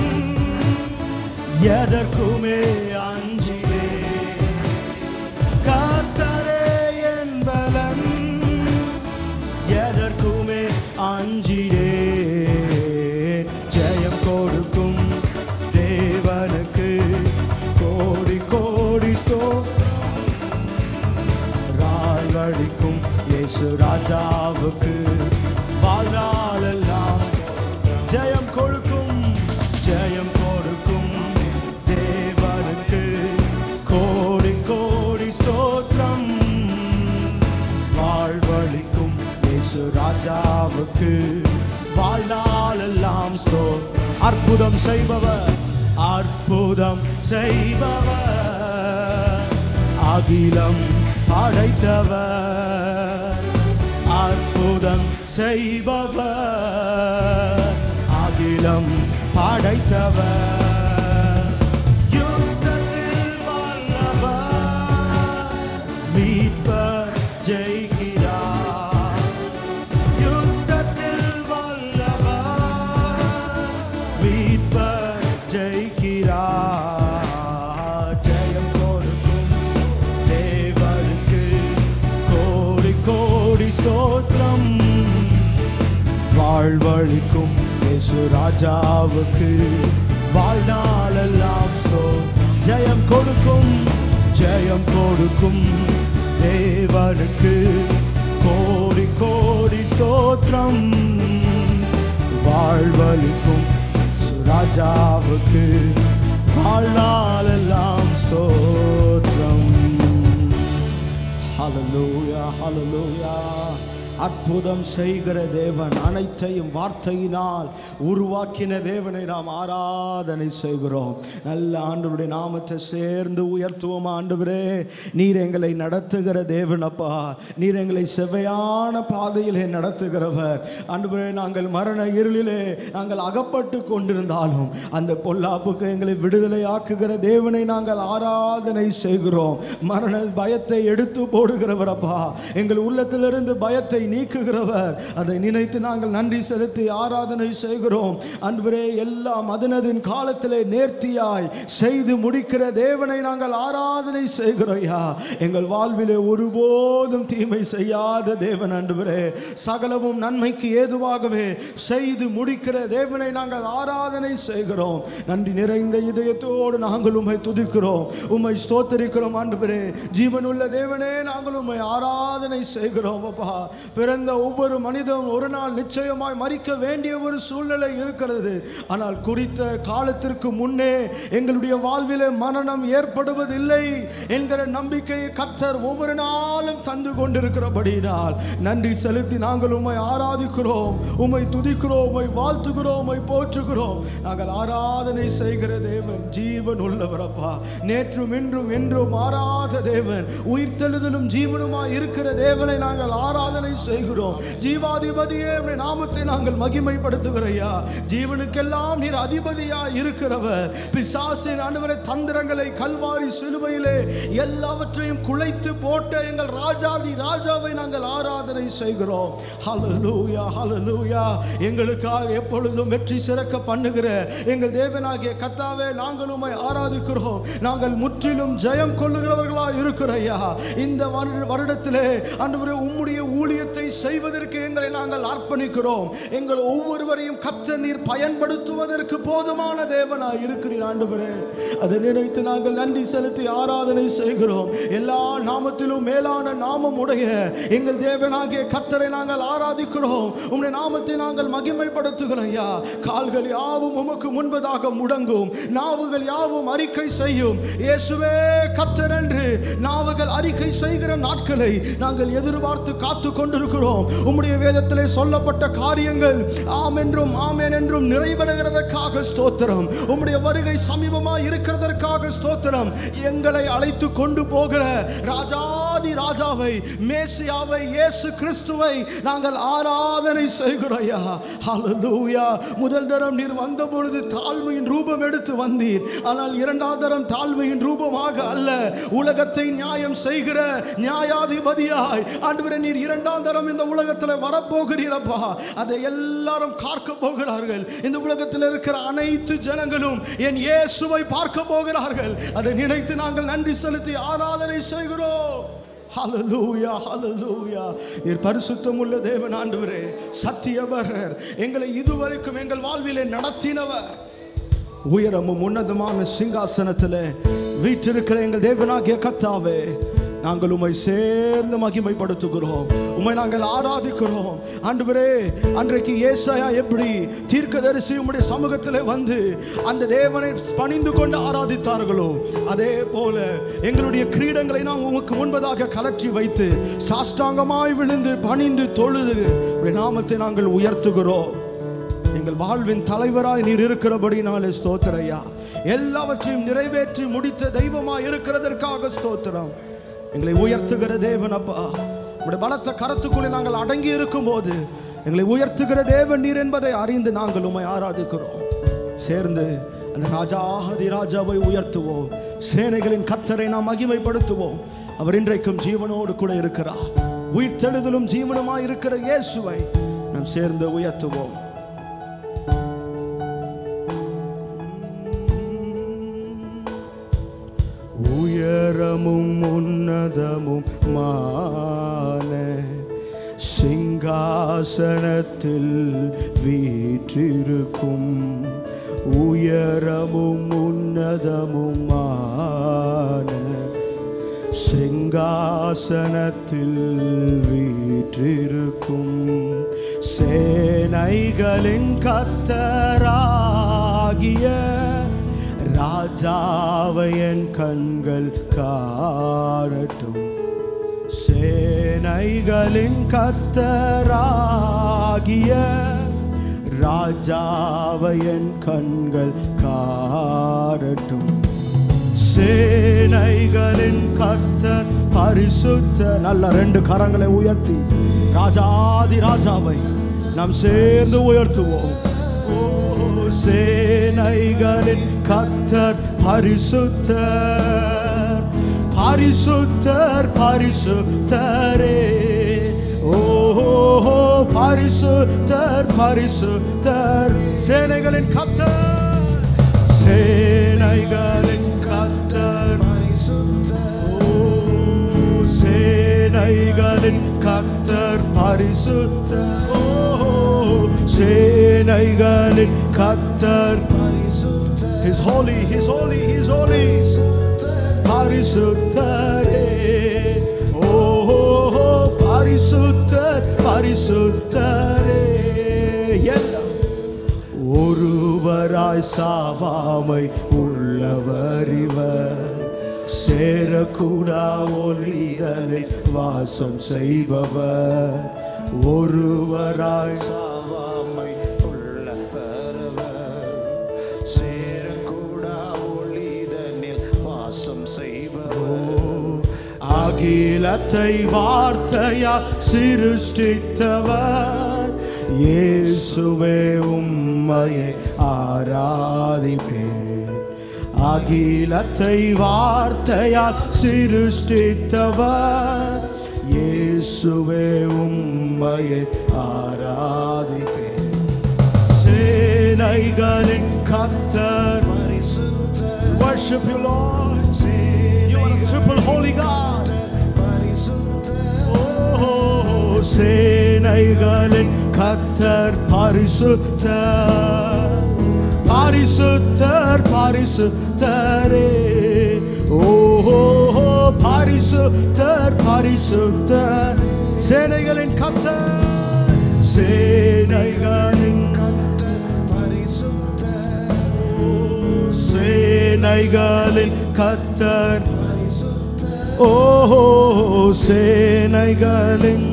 எதற்குமே அஞ்சிலே கத்தரே என்பதன் எதற்குமே அஞ்சிடே ஜெயம் கொடுக்கும் தேவனுக்கு கோடி கோடி சோ ராழ்வழிக்கும் இயேசு ராஜாவுக்கு வாழ்நாளெல்லாம் ஜெயம் கொடுக்கும் ஜெயம் கொடுக்கும் தேவனுக்கு கோடி கோடி ஸ்தோத்திரம் வாழ்வழிக்கும் இயேசு ராஜாவுக்கு வாழ்நாளெல்லாம் ஸ்தோ அற்புதம் செய்பவர் அற்புதம் செய்பவர் அகிலம் படைத்தவர் அற்புதம் செய்பவர் அகிலம் படைத்தவர் யுத்தத்தில் வல்லவர் மீட்பர் ஜெயிக்கிறார் யுத்தத்தில் வல்லவர் மீட்பர் ஜெயிக்கிறார் ஜெயம் கொடுக்கும் தேவனுக்கு கோடி கோடி ஸ்தோத்திரம் வாழ்வழிக்கும் இயேசு ராஜாவுக்கு வாழ்நாளெல்லாம் ஸ்தோத்திரம். ஜெயம் கொடுக்கும் ஜெயம் கொடுக்கும் தேவனுக்கு கோடி கோடி ஸ்தோத்திரம் வாழ்வழிக்கும் இயேசு ராஜாவுக்கு வாழ்நாளெல்லாம் ஸ்தோத்திரம் ஹalleluya ஹalleluya அற்புதம் செய்கிற தேவன் அனைத்தையும் வார்த்தையினால் உருவாக்கின தேவனை நாம் ஆராதனை செய்கிறோம் நல்ல ஆண்டவருடைய நாமத்தை சேர்ந்து உயர்த்துவோம் ஆண்டவரே நீர் எங்களை நடத்துகிற தேவன் அப்பா நீர் எங்களை செவ்வையான பாதையிலே நடத்துகிறவர் ஆண்டவரே நாங்கள் மரண இருளிலே நாங்கள் அகப்பட்டு கொண்டிருந்தாலும் அந்த பொல்லாப்புக்கு எங்களை விடுதலை ஆக்குகிற தேவனை நாங்கள் ஆராதனை செய்கிறோம் மரண பயத்தை எடுத்து போடுகிறவர் அப்பா எங்கள் உள்ளத்திலிருந்து பயத்தை நீக்குகிறவர் அதை நினைத்து நாங்கள் நன்றி செலுத்தி ஆராதனை செய்கிறோம் அன்பரே எல்லாம் அதனதின் காலத்திலே நேர்த்தியாய் செய்து முடிக்கிற தேவனை நாங்கள் ஆராதனை செய்கிறோயா எங்கள் வாழ்விலே ஒருபோதும் தீமை செய்யாத தேவன் அன்பரே சகலமும் நன்மைக்கு ஏதுவாகவே செய்து முடிக்கிற தேவனை நாங்கள் ஆராதனை செய்கிறோம் நன்றி நிறைந்த இதயத்தோடு நாங்கள் உம்மை துதிக்கிறோம் உம்மை ஸ்தோத்தரிக்கிறோம் ஆண்டவரே ஜீவனுள்ள தேவனே நாங்கள் உம்மை ஆராதனை செய்கிறோம் அப்பா பிறந்த ஒவ்வொரு மனிதனும் ஒரு நாள் நிச்சயமாய் மறிக்க வேண்டிய ஒரு சூழ்நிலை இருக்கிறது ஆனால் குறித்த காலத்திற்கு முன்னே எங்களுடைய வாழ்விலே மரணம் ஏற்படுவதில்லை என்கிற நம்பிக்கையை கத்தர் ஒவ்வொரு நாளும் தந்து கொண்டிருக்கிறபடியினால் நன்றி செலுத்தி நாங்கள் உம்மை ஆராதிக்கிறோம் உம்மை துதிக்கிறோம் உம்மை வாழ்த்துகிறோம் உம்மை போற்றுகிறோம் நாங்கள் ஆராதனை செய்கிற தேவன் ஜீவன் உள்ளவரப்பா நேற்றும் இன்றும் என்றும் மாறாத தேவன் உயிர்த்தெழுதலும் ஜீவனுமாய் இருக்கிற தேவனை நாங்கள் ஆராதனை செய்கிறோம் ஜீவாதிபதியே உம்முடைய நாமத்தை நாங்கள் மகிமைப்படுத்துகிறையா ஜீவனுக்கெல்லாம் நீர் அதிபதியா இருக்கிறவர் பிசாசின் ஆண்டவரை தந்திரங்களை கல்வாரி சிலுவையிலே எல்லாவற்றையும் குலைத்து போட்ட எங்கள் ராஜாதி ராஜாவை நாங்கள் ஆராதனை செய்கிறோம் ஹalleluya ஹalleluya எங்களுக்காக எப்பொழுதும் வெற்றி சிறக்க பண்ணுகிற எங்கள் தேவனாகிய கர்த்தாவே நாங்கள் உம்மை ஆராதிக்கிறோம் நாங்கள் முற்றிலும் ஜெயம் கொள்ளுகிறவர்களாக இருக்கிறையா இந்த வருட- வருடத்திலே ஆண்டவரே உம்முடைய ஊழியத்தை செய்வதற்கு எங்களை நாங்கள் அர்ப்பணிக்கிறோம் எங்கள் ஒவ்வொருவரையும் கத்த நீர் பயன்படுத்துவதற்கு போதுமான தேவனாய் இருக்கிறீர் ஆண்டவரே அதை நினைத்து நாங்கள் நன்றி செலுத்தி ஆராதனை செய்கிறோம் எல்லா நாமத்திலும் மேலான நாமம் உடைய எங்கள் தேவனாகிய கத்தரை நாங்கள் ஆராதிக்கிறோம் உம்முடைய நாமத்தை நாங்கள் மகிமைப்படுத்துகிறோம் ஐயா கால்கள் யாவும் உமக்கு முன்பதாக முடங்கும் நாவுகள் யாவும் அறிக்கை செய்யும் இயேசுவே கத்தர் என்று நாவுகள் அறிக்கை செய்கிற நாட்களை நாங்கள் எதிர்பார்த்து காத்து கொண்டிருக்கிறோம் உம்முடைய வேதத்திலே சொல்லப்பட்ட காரியங்கள் ஆம் என்றும் ஆமேன் என்றும் நிறைவேறுகிறதற்காக ஸ்தோத்திரம் உம்முடைய வருகை சமீபமாய் இருக்கிறதற்காக ஸ்தோத்திரம் எங்களை அழைத்து கொண்டு போகிற ராஜாதி ராஜாவை மேசியாவை இயேசு கிறிஸ்துவை நாங்கள் ஆராதனை செய்கிறோயா ஹalleluya முதல் தரம் நீர் வந்த பொழுது தாழ்மையின் ரூபம் எடுத்து வந்தீர் ஆனால் இரண்டாவது தரம் தாழ்மையின் ரூபமாக அல்ல உலகத்தை நியாயம் செய்கிற நியாயாதிபதியாய் ஆண்டவரே நீர் இரண்டாம் தரம் இந்த உலகத்தில் வரப்போகிறீரப்பா அதை எல்லாரும் பார்க்க போகிறார்கள் இந்த உலகத்தில் இருக்கிற அனைத்து ஜனங்களும் என் இயேசுவை பார்க்க போகிறார்கள் அதை நினைத்து நாங்கள் நன்றி செலுத்தி ஆராதனை செய்கிறோம் ஹalleluya ஹalleluya நீர் பரிசுத்தம் உள்ள தேவன் ஆண்டவரே சத்தியவரர் எங்களை இதுவரைக்கும் எங்கள் வாழ்விலே நடத்தினவர் உயரமும் உன்னதமான சிங்காசனத்தில் வீற்றிருக்கிற எங்கள் தேவனாகிய கத்தாவே நாங்கள் உம்மை சேர்ந்து மகிமைப்படுத்துகிறோம் உம்மை நாங்கள் ஆராதிக்கிறோம் ஆண்டவரே அன்றைக்கு ஏசாயா எப்படி தீர்க்கதரிசி உம்முடைய சமூகத்தில் வந்து அந்த தேவனை பணிந்து கொண்டு ஆராதித்தார்களோ அதே போல எங்களுடைய கிரீடங்களை நாம் உமக்கு முன்பதாக கலற்றி வைத்து சாஷ்டாங்கமாய் விழுந்து பணிந்து தொழுது உம்முடைய நாமத்தை நாங்கள் உயர்த்துகிறோம் எங்கள் வாழ்வின் தலைவராய் நீர் இருக்கிறபடினாலே ஸ்தோத்திரையா எல்லாவற்றையும் நிறைவேற்றி முடித்த தெய்வமாய் இருக்கிறதற்காக ஸ்தோத்திரம் எங்களை உயர்த்துகிற தேவன் அப்பா உடைய பலத்த கரத்துக்குள்ளே நாங்கள் அடங்கி இருக்கும்போது எங்களை உயர்த்துகிற தேவன் நீர் என்பதை அறிந்து நாங்கள் உம்மை ஆராதிக்கிறோம் சேர்ந்து அந்த ராஜாதி ராஜாவை உயர்த்துவோம் சேனைகளின் கத்தரை நாம் மகிமைப்படுத்துவோம் அவர் இன்றைக்கும் ஜீவனோடு கூட இருக்கிறார் உயிர் தெழுதலும் ஜீவனுமாய் இருக்கிற இயேசுவை நாம் சேர்ந்து உயர்த்துவோம் உயரமும் உன்னதமும் மான சிங்காசனத்தில் வீற்றிருக்கும் உயரமும் உன்னதமும் மான சிங்காசனத்தில் வீற்றிருக்கும் சேனைகளின் கத்தராகிய ராஜாவை என் கண்கள் காணட்டும் சே சேனைகளின் கத்தராகிய ராஜாவை என் கண்கள் காரட்டும் சேனைகளின் கத்தர் பரிசுத்த நல்ல ரெண்டு கரங்களை உயர்த்தி ராஜாதி ராஜாவை நாம் சேர்ந்து உயர்த்துவோம் ஓ சேனைகளின் கத்தர் பரிசுத்தர் பரிசுத்தர் பரிசுத்தரே ஓ பரிசுத்தர் பரிசுத்தர் சேனைகளின் கத்தர் சேனைகளின் கத்தர் ஓ சேனைகளின் கத்தர் பரிசுத்தர் ஓ சேனைகளின் கத்தர் He's holy, he's holy, he's holy. பரிசுத்தரே ஓ பரிசுத்தர் பரிசுத்தரே எல்லாம் ஒருவராய் சாவாமை உள்ளவர் இவர் சேரக்கூடா ஒளிதலில் வாசம் செய்பவர் ஒருவராய் சாவாமை உள்ளவரவர் சேரக்கூடா ஒளிதனில் வாசம் செய்பவர் அகிலத்தை வார்த்தையா சிருஷ்டித்தவர் இயேசுவே உம்மையை ஆராதிப்பேன் அகிலத்தை வார்த்தையால் சிருஷ்டித்தவர் இயேசுவே உம்மையை ஆராதிப்பேன் சேனைகளின் கத்தர் worship you Lord you are a triple holy God ஓ சேனைகளின் கத்தர் பரிசுத்தர் பரிசுத்தர் பரிசுத்தரே ஓஹோ பரிசுத்தர் பரிசுத்தர் சேனைகளின் கத்தர் சேனைகளின் ஓ, சேனைகளின் கத்தர் ஓஹோ சேனைகளின்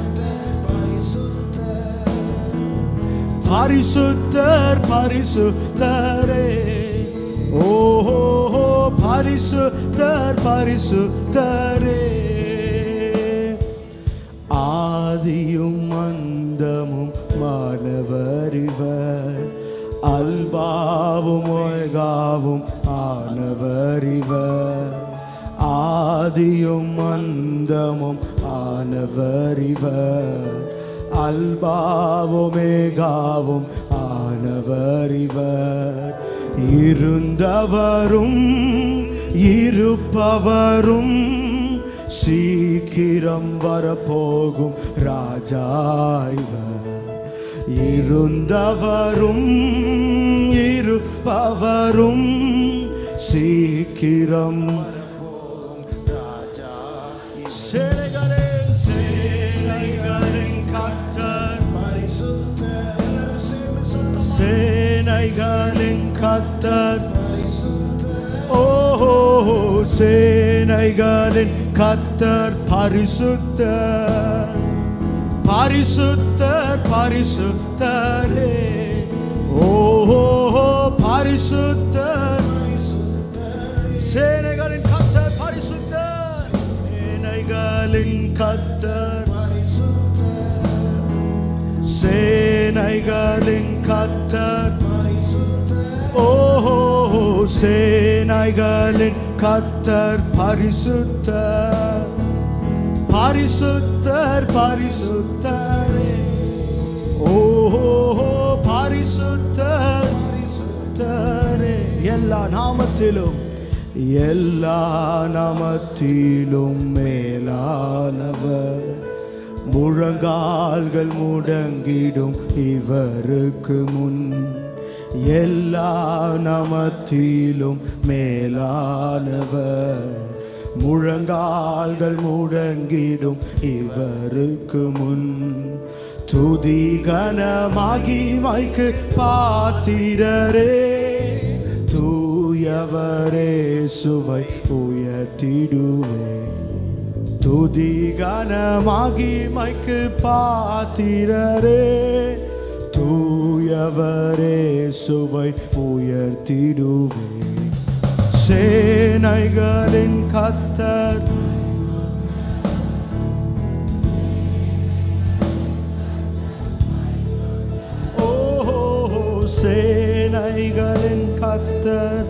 பரிசுத்தர் பரிசுத்தரே ஓஹோ பரிசுத்தர் பரிசுத்தரே ஆதியும் அந்தமும் மாணவரிவர் அல்பாவும் ஒய்காவும் ஆனவரிவர் ஆதியும் அந்தமும் ஆனவரிவர் அல்பாவுமேகாவும் ஆனவரிவர் இருந்தவரும் இருப்பவரும் சீக்கிரம் வரப்போகும் ராஜா இவர் இருந்தவரும் இருப்பவரும் சீக்கிரம் சேனைகளே சேனைகளின் கத்தர் சேனைகளின் கத்தர் ஓஹோ சேனைகளின் கத்தர் பரிசுத்தர் பரிசுத்தர் பரிசுத்தரே ஓஹோ பரிசுத்தர் சேனைகளின் கத்தர் பரிசுத்தர் சேனைகளின் கத்தர் சேனைகளின் கத்தர் ஓஹோ சேனைகளின் கத்தர் பரிசுத்தர் பரிசுத்தர் பரிசுத்தரே ஓஹோ பரிசுத்தர் பரிசுத்தரே எல்லா நாமத்திலும் எல்லா நாமத்திலும் மேலானவர் முழங்கால்கள் முடங்கிடும் இவருக்கு முன் எல்லா நாமத்திலும் மேலானவர் முழங்கால்கள் முடங்கிடும் இவருக்கு முன் துதி கனமாகிமைக்கு பாத்திரரே தூயவரே சுவை உயர்த்திடுவே துதி கனமாகி மைக்கு பாத்திரரே தூயவரே சுவை உயர்த்திடுவே சேனைகளின் கத்தர் ஓஹோ சேனைகளின் கத்தர்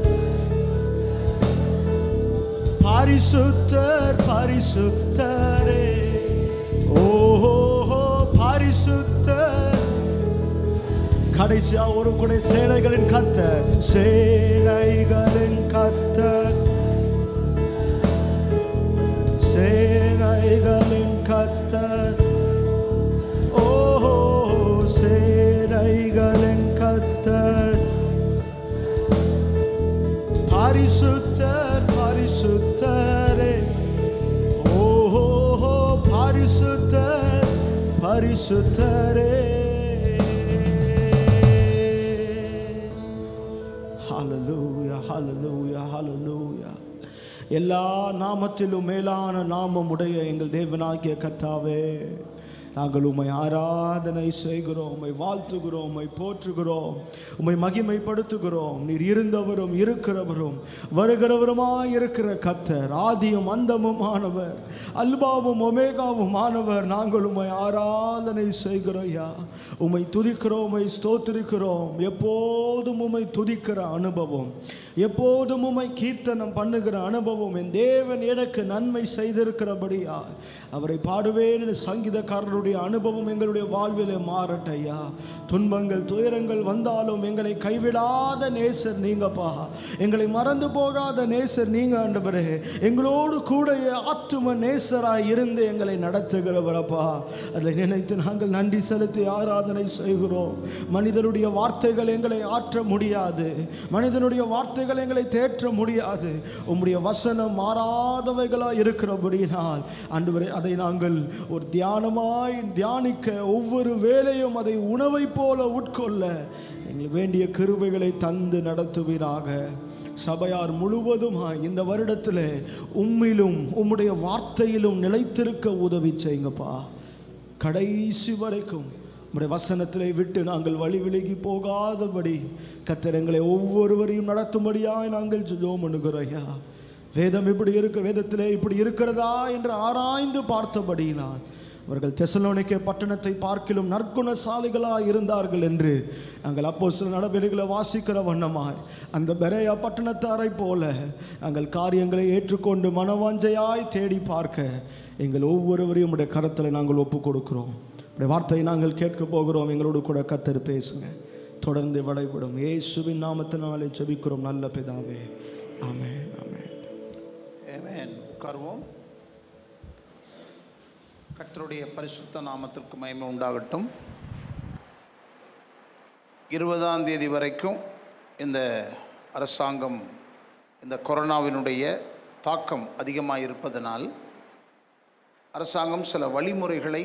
பரிசுத்தர் பரிசுத்தரே ஓஹோ பரிசுத்தர் கடைசியா ஒரு கூட சேனைகளின் கத்தர் சேனைகளின் கத்தர் சேனைகளின் கத்தர் ஓஹோ சேனைகளின் கத்தர் பரிசுத்தர் பரிசுத்தரே ஓஹோ பரிசுத்தர் பரிசுத்தரே ஹalleluya ஹalleluya ஹalleluya எல்லா நாமத்திலும் மேலான நாமம் உடைய எங்கள் தேவனாகிய கர்த்தாவே நாங்கள் உம்மை ஆராதனை செய்கிறோம் உம்மை வாழ்த்துகிறோம் உம்மை போற்றுகிறோம் உம்மை மகிமைப்படுத்துகிறோம் நீர் இருந்தவரும் இருக்கிறவரும் வருகிறவருமாய் இருக்கிற கத்தர் ஆதியும் அந்தமும் ஆனவர் அல்பாவும் ஒமேகாவும் ஆனவர் நாங்கள் உம்மை ஆராதனை செய்கிறோம் ஐயா உம்மை துதிக்கிறோம் உம்மை ஸ்தோத்திரிக்கிறோம் எப்போதும் உம்மை துதிக்கிற அனுபவம் எப்போதும் உம்மை கீர்த்தனம் பண்ணுகிற அனுபவம் என் தேவன் எனக்கு நன்மை செய்திருக்கிறபடியா அவரை பாடுவேன் என்று சங்கீதக்காரருடைய அனுபவம் எங்களுடைய வாழ்விலே மாறட்டும் ஐயா துன்பங்கள் துயரங்கள் வந்தாலும் எங்களை கைவிடாத நேசர் நீங்கப்பா எங்களை மறந்து போகாத நேசர் நீங்க ஆண்டவரே எங்களோடு கூட ஆத்தும நேசராய் இருந்து எங்களை நடத்துகிறவரப்பா அதை நினைத்து நாங்கள் நன்றி செலுத்தி ஆராதனை செய்கிறோம் மனிதனுடைய வார்த்தைகள் எங்களை ஆற்ற முடியாது மனிதனுடைய வார்த்தைகள் எங்களை தேற்ற முடியாது உம்முடைய வசனம் மாறாதவைகளாய் இருக்கிறபடியினால் ஆண்டவரே அதை நாங்கள் ஒரு தியானமாய் தியானிக்க ஒவ்வொரு வேளையும் அதை உணவைப் போல உட்கொள்ள எங்களுக்கு வேண்டிய கிருபைகளை தந்து நடத்துவீராக சபையார் முழுவதுமாய் இந்த வருடத்தில் உம்மிலும் உம்முடைய வார்த்தையிலும் நிலைத்திருக்க உதவி செய்யுங்கப்பா கடைசி வரைக்கும் உம்முடைய வசனத்திலே விட்டு நாங்கள் வழி விலகி போகாதபடி கர்த்தர் எங்களை ஒவ்வொருவரையும் நடத்தும்படியாய் நாங்கள் ஜெபம் பண்ணுகிறோம் ஐயா வேதம் இப்படி இருக்க வேதத்திலே இப்படி இருக்கிறதா என்று ஆராய்ந்து பார்த்தபடியினால் அவர்கள் தெசலோனிக்கே பட்டணத்தை பார்க்கிலும் நற்குணசாலிகளாய் இருந்தார்கள் என்று நாங்கள் அப்போ சில நடவடிக்கைகளை வாசிக்கிற வண்ணமாய் அந்த பெரையா பட்டணத்தாரை போல நாங்கள் காரியங்களை ஏற்றுக்கொண்டு மனவாஞ்சையாய் தேடி பார்க்க எங்கள் ஒவ்வொருவரையும் உடைய கரத்தில் நாங்கள் ஒப்பு கொடுக்கிறோம் உடைய வார்த்தையை நாங்கள் கேட்க போகிறோம் எங்களோடு கூட கத்தர் பேசுங்க தொடர்ந்து விடைபடும் இயேசுவின் நாமத்தினாலே ஜெபிக்கிறோம் நல்ல பிதாவே ஆமென் ஆமென் ஆமென் உட்காருவோம் கர்த்தருடைய பரிசுத்த நாமத்திற்கு மகிமை உண்டாகட்டும் இருபதாம் தேதி வரைக்கும் இந்த அரசாங்கம் இந்த கொரோனாவினுடைய தாக்கம் அதிகமாக இருப்பதனால் அரசாங்கம் சில வழிமுறைகளை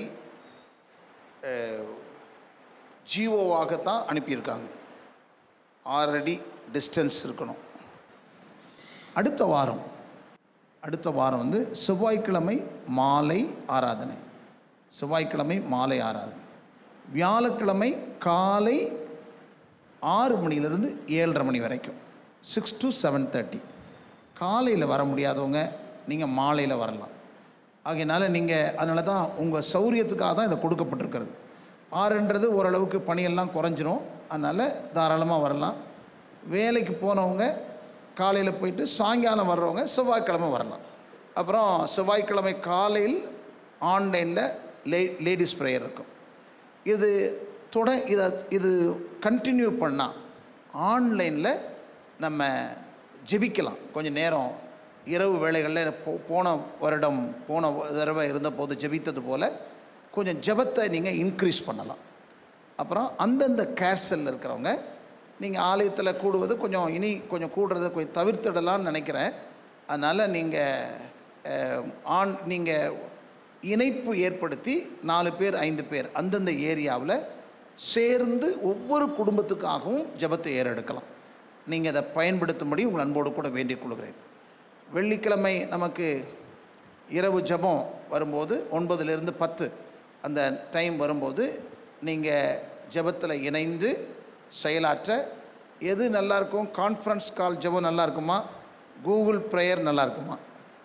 ஜிஓவாகத்தான் அனுப்பியிருக்காங்க ஆறடி டிஸ்டன்ஸ் இருக்கணும் அடுத்த வாரம் அடுத்த வாரம் வந்து செவ்வாய்க்கிழமை மாலை ஆராதனை செவ்வாய்க்கிழமை மாலை ஆராதனை வியாழக்கிழமை காலை ஆறு மணியிலிருந்து ஏழரை மணி வரைக்கும் சிக்ஸ் டு செவன் தேர்ட்டி காலையில் வர முடியாதவங்க நீங்கள் மாலையில் வரலாம் ஆகையினால நீங்கள் அதனால தான் உங்கள் சௌரியத்துக்காக தான் இதை கொடுக்கப்பட்டிருக்கிறது ஆறுன்றது ஓரளவுக்கு பணியெல்லாம் குறைஞ்சிரும் அதனால் தாராளமாக வரலாம் வேலைக்கு போனவங்க காலையில் போயிட்டு சாயங்காலம் வர்றவங்க செவ்வாய்க்கிழமை வரலாம் அப்புறம் செவ்வாய்க்கிழமை காலையில் ஆன்லைனில் லே லேடிஸ் ப்ரேயர் இருக்கும் இது தொட இதை இது கண்டினியூ பண்ணால் ஆன்லைனில் நம்ம ஜெபிக்கலாம் கொஞ்சம் நேரம் இரவு வேளைகளில் போ போன வருடம் போன தடவை இருந்தபோது ஜெபித்தது போல் கொஞ்சம் ஜெபத்தை நீங்கள் இன்க்ரீஸ் பண்ணலாம் அப்புறம் அந்தந்த கேர்சலில் இருக்கிறவங்க நீங்கள் ஆலயத்தில் கூடுவது கொஞ்சம் இனி கொஞ்சம் கூடுறதை கொஞ்சம் தவிர்த்திடலாம்னு நினைக்கிறேன் அதனால் நீங்கள் ஆன் நீங்கள் இணைப்பு ஏற்படுத்தி நாலு பேர் ஐந்து பேர் அந்தந்த ஏரியாவில் சேர்ந்து ஒவ்வொரு குடும்பத்துக்காகவும் ஜெபத்தை ஏறெடுக்கலாம் நீங்கள் அதை பயன்படுத்தும்படி உங்கள் அன்போடு கூட வேண்டிக் கொள்கிறேன் வெள்ளிக்கிழமை நமக்கு இரவு ஜெபம் வரும்போது ஒன்பதுலேருந்து பத்து அந்த டைம் வரும்போது நீங்கள் ஜெபத்தில் இணைந்து செயலாற்ற எது நல்லா இருக்கும் கான்ஃபரன்ஸ் கால் ஜெபம் நல்லா இருக்குமா கூகுள் ப்ரேயர் நல்லா இருக்குமா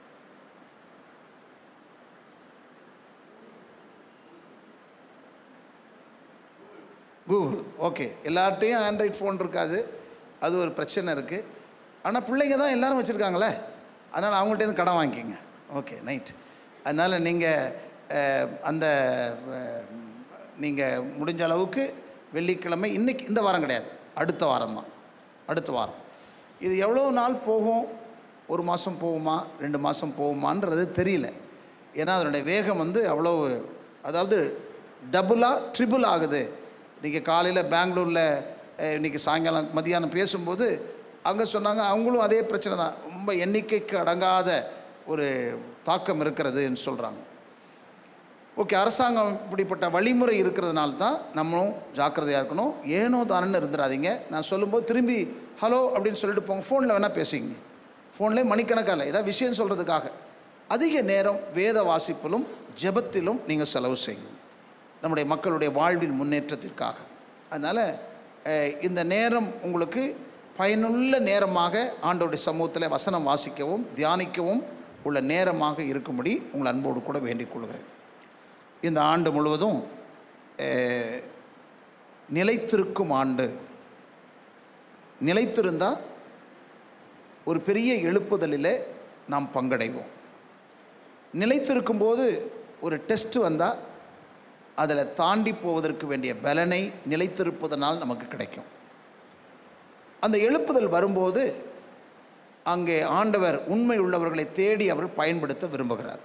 கூகுள் ஓகே எல்லார்ட்டையும் ஆண்ட்ராய்ட் ஃபோன் இருக்காது அது ஒரு பிரச்சனை இருக்குது ஆனால் பிள்ளைங்க தான் எல்லாரும் வச்சுருக்காங்களே அதனால் அவங்கள்ட்டேருந்து கடன் வாங்கிக்கிங்க ஓகே நைட் அதனால் நீங்கள் அந்த நீங்கள் முடிஞ்ச அளவுக்கு வெள்ளிக்கிழமை இன்னைக்கு இந்த வாரம் கிடையாது அடுத்த வாரம் தான் அடுத்த வாரம் இது எவ்வளோ நாள் போகும் ஒரு மாதம் போகுமா ரெண்டு மாதம் போகுமான்றது தெரியல ஏன்னா அதனுடைய வேகம் வந்து அவ்வளோ அதாவது டபுளாக ட்ரிபிள் ஆகுது இன்றைக்கி காலையில் பெங்களூரில் இன்றைக்கி சாயங்காலம் மதியானம் பேசும்போது அங்கே சொன்னாங்க அவங்களும் அதே பிரச்சனை தான் ரொம்ப எண்ணிக்கைக்கு அடங்காத ஒரு தாக்கம் இருக்கிறதுன்னு சொல்கிறாங்க ஓகே அரசாங்கம் இப்படிப்பட்ட வழிமுறை இருக்கிறதுனால தான் நம்மளும் ஜாக்கிரதையாக இருக்கணும் ஏனோ தானன்னு இருந்துடாதீங்க நான் சொல்லும்போது திரும்பி ஹலோ அப்படின்னு சொல்லிட்டு போங்க ஃபோனில் வேணால் பேசிங்க ஃபோன்லேயே மணிக்கணக்காக இல்லை ஏதாவது விஷயம் சொல்கிறதுக்காக அதிக நேரம் வேத வாசிப்பிலும் ஜெபத்திலும் நீங்கள் செலவு செய்யணும் நம்முடைய மக்களுடைய வாழ்வின் முன்னேற்றத்திற்காக அதனால் அஹ், இந்த நேரம் உங்களுக்கு பயனுள்ள நேரமாக ஆண்டவருடைய சமூகத்தில் வசனம் வாசிக்கவும் தியானிக்கவும் உள்ள நேரமாக இருக்கும்படி உங்கள் அன்போடு கூட வேண்டிக் கொள்கிறேன் இந்த ஆண்டு முழுவதும் அஹ், நிலைத்திருக்கும் ஆண்டு நிலைத்திருந்தால் ஒரு பெரிய எழுப்புதலில் நாம் பங்கடைவோம் நிலைத்திருக்கும் போது ஒரு டெஸ்ட் வந்தால் அதில் தாண்டி போவதற்கு வேண்டிய பலனை நிலைத்திருப்பதனால் நமக்கு கிடைக்கும் அந்த எழுப்புதல் வரும்போது அங்கே ஆண்டவர் உண்மை உள்ளவர்களை தேடி அவர் பயன்படுத்த விரும்புகிறார்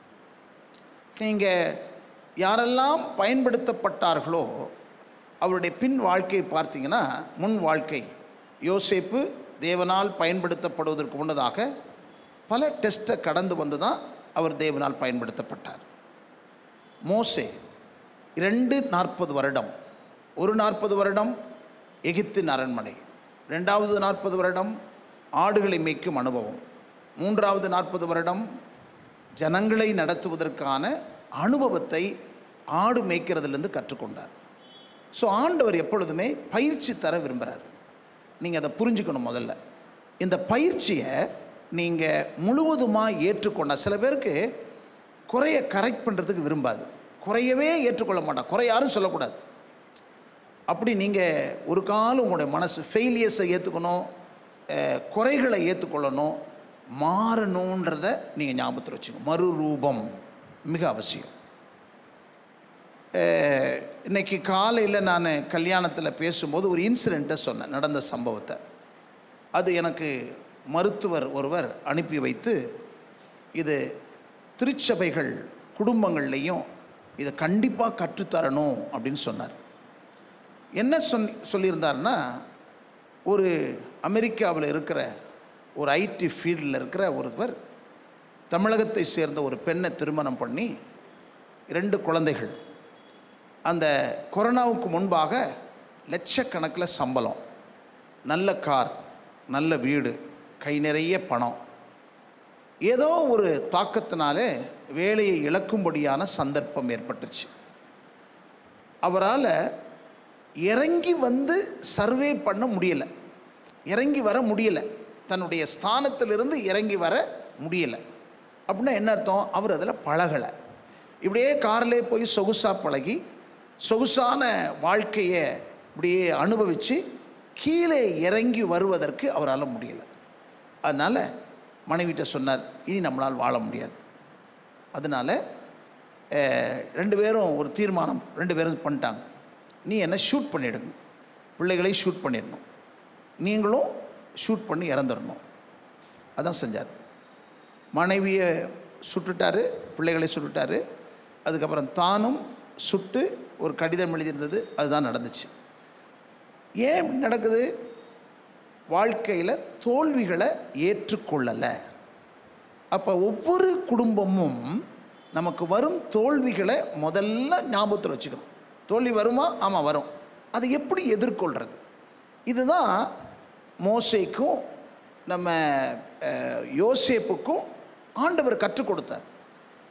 நீங்கள் யாரெல்லாம் பயன்படுத்தப்பட்டார்களோ அவருடைய பின் வாழ்க்கையை பார்த்தீங்கன்னா முன் வாழ்க்கை யோசேப்பு தேவனால் பயன்படுத்தப்படுவதற்கு முன்னதாக பல டெஸ்ட்டை கடந்து வந்து தான் அவர் தேவனால் பயன்படுத்தப்பட்டார் மோசே இரண்டு நாற்பது வருடம் ஒரு நாற்பது வருடம் எகிப்தின் அரண்மனை ரெண்டாவது நாற்பது வருடம் ஆடுகளை மேய்க்கும் அனுபவம் மூன்றாவது நாற்பது வருடம் ஜனங்களை நடத்துவதற்கான அனுபவத்தை ஆடு மேய்க்கிறதுலேருந்து கற்றுக்கொண்டார் ஸோ ஆண்டவர் எப்பொழுதுமே பயிற்சி தர விரும்புகிறார் நீங்கள் அதை புரிஞ்சுக்கணும் முதல்ல இந்த பயிற்சியை நீங்கள் முழுவதுமாக ஏற்றுக்கொண்ட சில பேருக்கு குறைய கரெக்ட் பண்ணுறதுக்கு விரும்பாது குறையவே ஏற்றுக்கொள்ள மாட்டான் குறை யாரும் சொல்லக்கூடாது அப்படி நீங்கள் ஒரு காலம் உங்களுடைய மனசு ஃபெயிலியர்ஸை ஏற்றுக்கணும் அஹ், குறைகளை ஏற்றுக்கொள்ளணும் மாறணுன்றத நீங்கள் ஞாபகத்தில் வச்சுக்கணும் மறுரூபம் மிக அவசியம் அஹ், இன்னைக்கு காலையில் நான் கல்யாணத்தில் பேசும்போது ஒரு இன்சிடெண்ட்டை சொன்னேன் நடந்த சம்பவத்தை அது எனக்கு மருத்துவர் ஒருவர் அனுப்பி வைத்து இது திருச்சபைகள் குடும்பங்கள்லேயும் இதை கண்டிப்பாக கற்றுத்தரணும் அப்படின்னு சொன்னார் என்ன சொன் சொல்லியிருந்தாருன்னா ஒரு அமெரிக்காவில் இருக்கிற ஒரு ஐடி ஃபீல்டில் இருக்கிற ஒருவர் தமிழகத்தை சேர்ந்த ஒரு பெண்ணை திருமணம் பண்ணி ரெண்டு குழந்தைகள் அந்த கொரோனாவுக்கு முன்பாக லட்சக்கணக்கில் சம்பளம் நல்ல கார் நல்ல வீடு கை நிறைய பணம் ஏதோ ஒரு தாக்கத்தினாலே வேலையை இழக்கும்படியான சந்தர்ப்பம் ஏற்பட்டுச்சு அவரால் இறங்கி வந்து சர்வே பண்ண முடியலை இறங்கி வர முடியலை தன்னுடைய ஸ்தானத்திலிருந்து இறங்கி வர முடியலை அப்படின்னா என்ன அர்த்தம் அவர் அதில் பழகலை இப்படியே கார்லேயே போய் சொகுசாக பழகி சொகுசான வாழ்க்கையை இப்படியே அனுபவித்து கீழே இறங்கி வருவதற்கு அவரால் முடியலை அதனால் மனைவிட்ட சொன்னார் இனி நம்மளால் வாழ முடியாது அதனால் அஹ், ரெண்டு பேரும் ஒரு தீர்மானம் ரெண்டு பேரும் பண்ணிட்டாங்க நீ என்ன ஷூட் பண்ணிடுங்க பிள்ளைகளை ஷூட் பண்ணிடணும் நீங்களும் ஷூட் பண்ணி இறந்துடணும் அதான் செஞ்சார் மனைவியை சுட்டுட்டாரு பிள்ளைகளை சுட்டுட்டாரு அதுக்கப்புறம் தானும் சுட்டு ஒரு கடிதம் எழுதியிருந்தது அதுதான் நடந்துச்சு ஏன் இப்படி நடக்குது வாழ்க்கையில் தோல்விகளை ஏற்றுக்கொள்ளலை அப்போ ஒவ்வொரு குடும்பமும் நமக்கு வரும் தோல்விகளை முதல்ல ஞாபகத்தில் வச்சுக்கணும் தோல்வி வருமா ஆமாம் வரும் அதை எப்படி எதிர்கொள்கிறது இதுதான் மோசேக்கும் நம்ம அஹ், யோசேப்புக்கும் ஆண்டவர் கற்றுக் கொடுத்தார்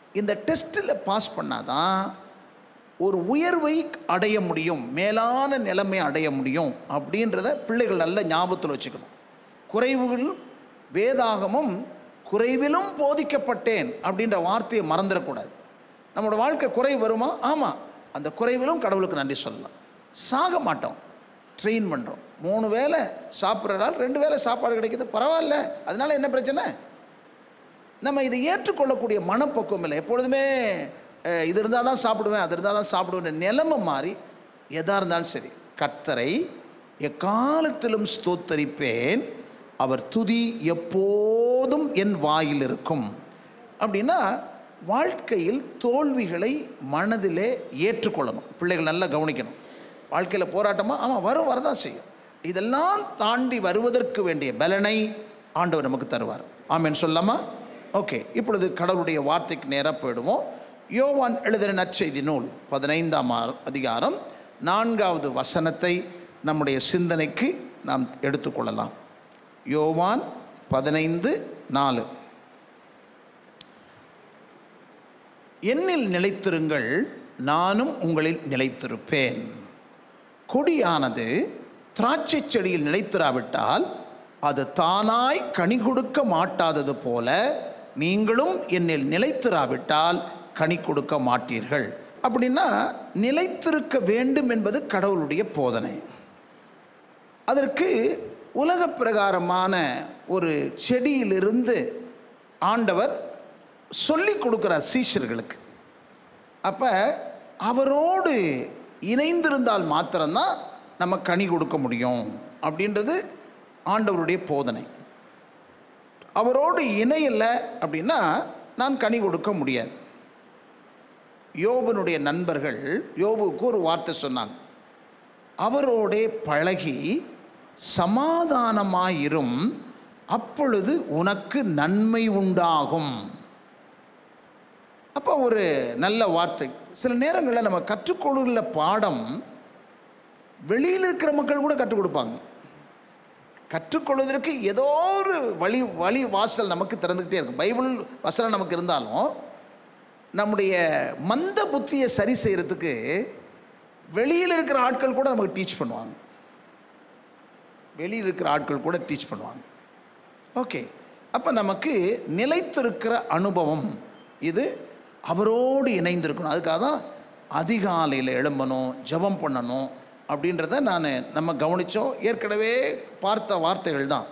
இந்த டெஸ்ட்டில் பாஸ் பண்ணாதான் ஒரு உயர்வை அடைய முடியும் மேலான நிலைமை அடைய முடியும் அப்படின்றத பிள்ளைகள் நல்ல ஞாபகத்தில் வச்சுக்கணும் குறைவுகள் வேதாகமும் குறைவிலும் போதிக்கப்பட்டேன் அப்படின்ற வார்த்தையை மறந்துடக்கூடாது நம்மளோட வாழ்க்கை குறைவு வருமா ஆமாம் அந்த குறைவிலும் கடவுளுக்கு நன்றி சொல்லலாம் சாக மாட்டோம் ட்ரெயின் பண்ணுறோம் மூணு வேளை சாப்பிட்றதால் ரெண்டு வேளை சாப்பாடு கிடைக்குது பரவாயில்ல அதனால என்ன பிரச்சனை நம்ம இதை ஏற்றுக்கொள்ளக்கூடிய மனப்பக்குவம் இல்லை எப்பொழுதுமே அஹ், இது இருந்தால் தான் சாப்பிடுவேன் அது இருந்தால் தான் சாப்பிடுவேன் நிலைமை மாறி எதாக இருந்தாலும் சரி கர்த்தரை எக்காலத்திலும் ஸ்தோத்தரிப்பேன் அவர் துதி எப்போதும் என் வாயில் இருக்கும் அப்படின்னா வாழ்க்கையில் தோல்விகளை மனதிலே ஏற்றுக்கொள்ளணும் பிள்ளைகள் நல்லா கவனிக்கணும் வாழ்க்கையில் போராட்டமாக ஆமாம் வரும் வரதான் செய்யும் இதெல்லாம் தாண்டி வருவதற்கு வேண்டிய பலனை ஆண்டவர் நமக்கு தருவார் ஆமென் சொல்லாமா ஓகே இப்பொழுது கடவுளுடைய வார்த்தைக்கு நேராக போயிடுவோம் யோவான் எழுதின நற்செய்தி நூல் பதினைந்தாம் ஆ- அதிகாரம் நான்காவது வசனத்தை நம்முடைய சிந்தனைக்கு நாம் எடுத்துக்கொள்ளலாம் யோவான் பதினைந்து நாலு என்னில் நிலைத்திருங்கள் நானும் உங்களில் நிலைத்திருப்பேன் கொடியானது திராட்சை செடியில் நிலைத்திராவிட்டால் அது தானாய் கனி கொடுக்க மாட்டாதது போல நீங்களும் என்னில் நிலைத்திராவிட்டால் கனி கொடுக்க மாட்டீர்கள் அப்படின்னா நிலைத்திருக்க வேண்டும் என்பது கடவுளுடைய போதனை அதற்கு உலக பிரகாரமான ஒரு செடியிலிருந்து ஆண்டவர் சொல்லி கொடுக்குறார் சீஷர்களுக்கு அப்போ அவரோடு இணைந்திருந்தால் மாத்திரம்தான் நம்ம கனி கொடுக்க முடியும் அப்படின்றது ஆண்டவருடைய போதனை அவரோடு இணையலை அப்படின்னா நான் கனி கொடுக்க முடியாது யோபனுடைய நண்பர்கள் யோபுக்கு ஒரு வார்த்தை சொன்னாங்க அவரோடே பழகி சமாதானமாயிரும் அப்பொழுது உனக்கு நன்மை உண்டாகும் அப்போ ஒரு நல்ல வார்த்தை சில நேரங்களில் நம்ம கற்றுக்கொள்ளுள்ள பாடம் வெளியில் இருக்கிற மக்கள் கூட கற்றுக் கொடுப்பாங்க கற்றுக்கொள்வதற்கு ஏதோ ஒரு வழி வழி வாசல் நமக்கு திறந்துக்கிட்டே இருக்கும் பைபிள் வசனம் நமக்கு இருந்தாலும் நம்முடைய மந்த புத்தியை சரி செய்கிறதுக்கு வெளியில் இருக்கிற ஆட்கள் கூட நமக்கு டீச் பண்ணுவாங்க வெளியில் இருக்கிற ஆட்கள் கூட டீச் பண்ணுவாங்க ஓகே அப்போ நமக்கு நிலைத்திருக்கிற அனுபவம் இது அவரோடு இணைந்திருக்கணும் அதுக்காக தான் அதிகாலையில் எழும்பணும் ஜெபம் பண்ணணும் அப்படின்றத நான் நம்ம கவனித்தோம் ஏற்கனவே பார்த்த வார்த்தைகள் தான்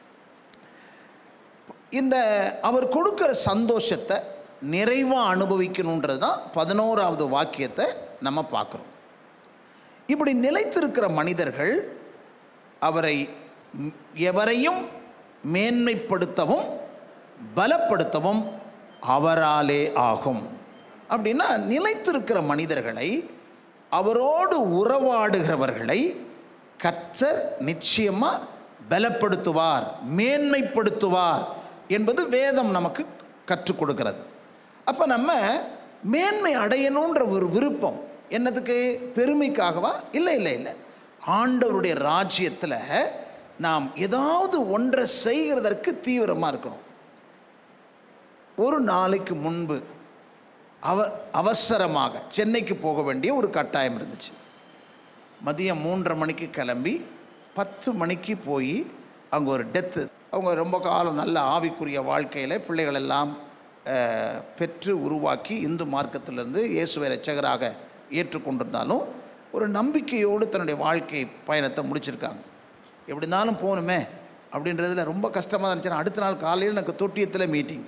இந்த அவர் கொடுக்குற சந்தோஷத்தை நிறைவாக அனுபவிக்கணுன்றது தான் பதினோராவது வாக்கியத்தை நம்ம பார்க்குறோம் இப்படி நிலைத்திருக்கிற மனிதர்கள் அவரை ம், எவரையும் மேன்மைப்படுத்தவும் பலப்படுத்தவும் அவராலே ஆகும் அப்படின்னா நிலைத்திருக்கிற மனிதர்களை அவரோடு உறவாடுகிறவர்களை கர்த்தர் நிச்சயமாக பலப்படுத்துவார் மேன்மைப்படுத்துவார் என்பது வேதம் நமக்கு கற்றுக் கொடுக்கிறது அப்போ நம்ம மேன்மை அடையணுன்ற ஒரு விருப்பம் என்னதுக்கு பெருமைக்காகவா இல்லை இல்லை இல்லை ஆண்டவருடைய ராஜ்யத்தில் நாம் ஏதாவது ஒன்றை செய்கிறதற்கு தீவிரமாக இருக்கணும் ஒரு நாளைக்கு முன்பு அவ அவசரமாக சென்னைக்கு போக வேண்டிய ஒரு கட்டாயம் இருந்துச்சு மதியம் மூன்றரை மணிக்கு கிளம்பி பத்து மணிக்கு போய் அங்கே ஒரு டெத்து அவங்க ரொம்ப காலம் நல்ல ஆவிக்குரிய வாழ்க்கையில் பிள்ளைகள் எல்லாம் அஹ், பெற்று உருவாக்கி இந்து மார்க்கத்திலிருந்து இயேசுவை ரட்சகராக ஏற்றுக்கொண்டிருந்தாலும் ஒரு நம்பிக்கையோடு தன்னுடைய வாழ்க்கை பயணத்தை முடிச்சிருக்காங்க எப்படி இருந்தாலும் போகணுமே அப்படின்றதுல ரொம்ப கஷ்டமாக இருந்துச்சுன்னா அடுத்த நாள் காலையில் எனக்கு தொட்டியத்தில் மீட்டிங்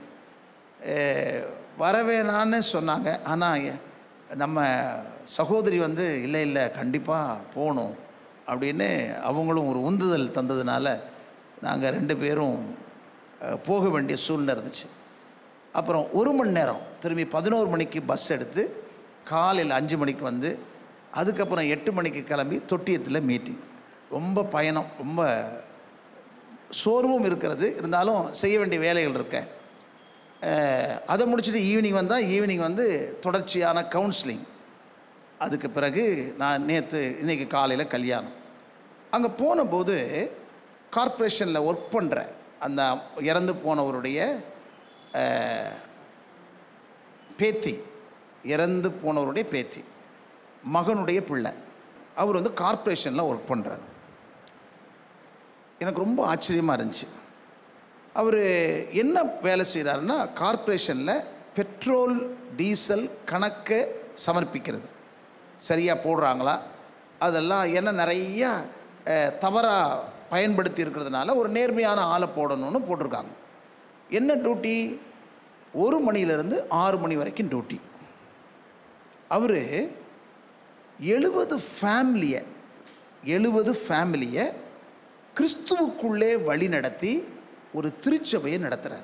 வரவேணான்னு சொன்னாங்க ஆனால் நம்ம சகோதரி வந்து இல்லை இல்லை கண்டிப்பாக போகணும் அப்படின்னு அவங்களும் ஒரு உந்துதல் தந்ததுனால நாங்கள் ரெண்டு பேரும் அஹ், போக வேண்டிய சூழ்நிலை இருந்துச்சு அப்புறம் ஒரு மணி நேரம் திரும்பி பதினோரு மணிக்கு பஸ் எடுத்து காலையில் அஞ்சு மணிக்கு வந்து அதுக்கப்புறம் எட்டு மணிக்கு கிளம்பி தொட்டியத்தில் மீட்டிங் ரொம்ப பயணம் ரொம்ப சோர்வும் இருக்கிறது இருந்தாலும் செய்ய வேண்டிய வேலைகள் இருக்கேன் அஹ், அதை முடிச்சுட்டு ஈவினிங் வந்தால் ஈவினிங் வந்து தொடர்ச்சியான கவுன்சிலிங் அதுக்கு பிறகு நான் நேற்று இன்னைக்கு காலையில் கல்யாணம் அங்கே போனபோது கார்ப்பரேஷனில் ஒர்க் பண்ணுற அந்த இறந்து போனவருடைய அஹ், பேத்தி இறந்து போனவருடைய பேத்தி மகனுடைய பிள்ளை அவர் வந்து கார்ப்பரேஷனில் ஒர்க் பண்ணுறார் எனக்கு ரொம்ப ஆச்சரியமாக இருந்துச்சு அவர் என்ன வேலை செய்கிறாருன்னா கார்ப்பரேஷனில் பெட்ரோல் டீசல் கணக்கை சமர்ப்பிக்கிறது சரியாக போடுறாங்களா அதெல்லாம் என்ன நிறையா தவறாக பயன்படுத்தி இருக்கிறதுனால ஒரு நேர்மையான ஆளை போடணும்னு போட்டிருக்காங்க என்ன டியூட்டி ஒரு மணியிலேருந்து ஆறு மணி வரைக்கும் டியூட்டி அவர் எழுபது ஃபேமிலியை எழுபது ஃபேமிலியை கிறிஸ்துவுக்குள்ளே வழி நடத்தி ஒரு திருச்சபையை நடத்துகிறார்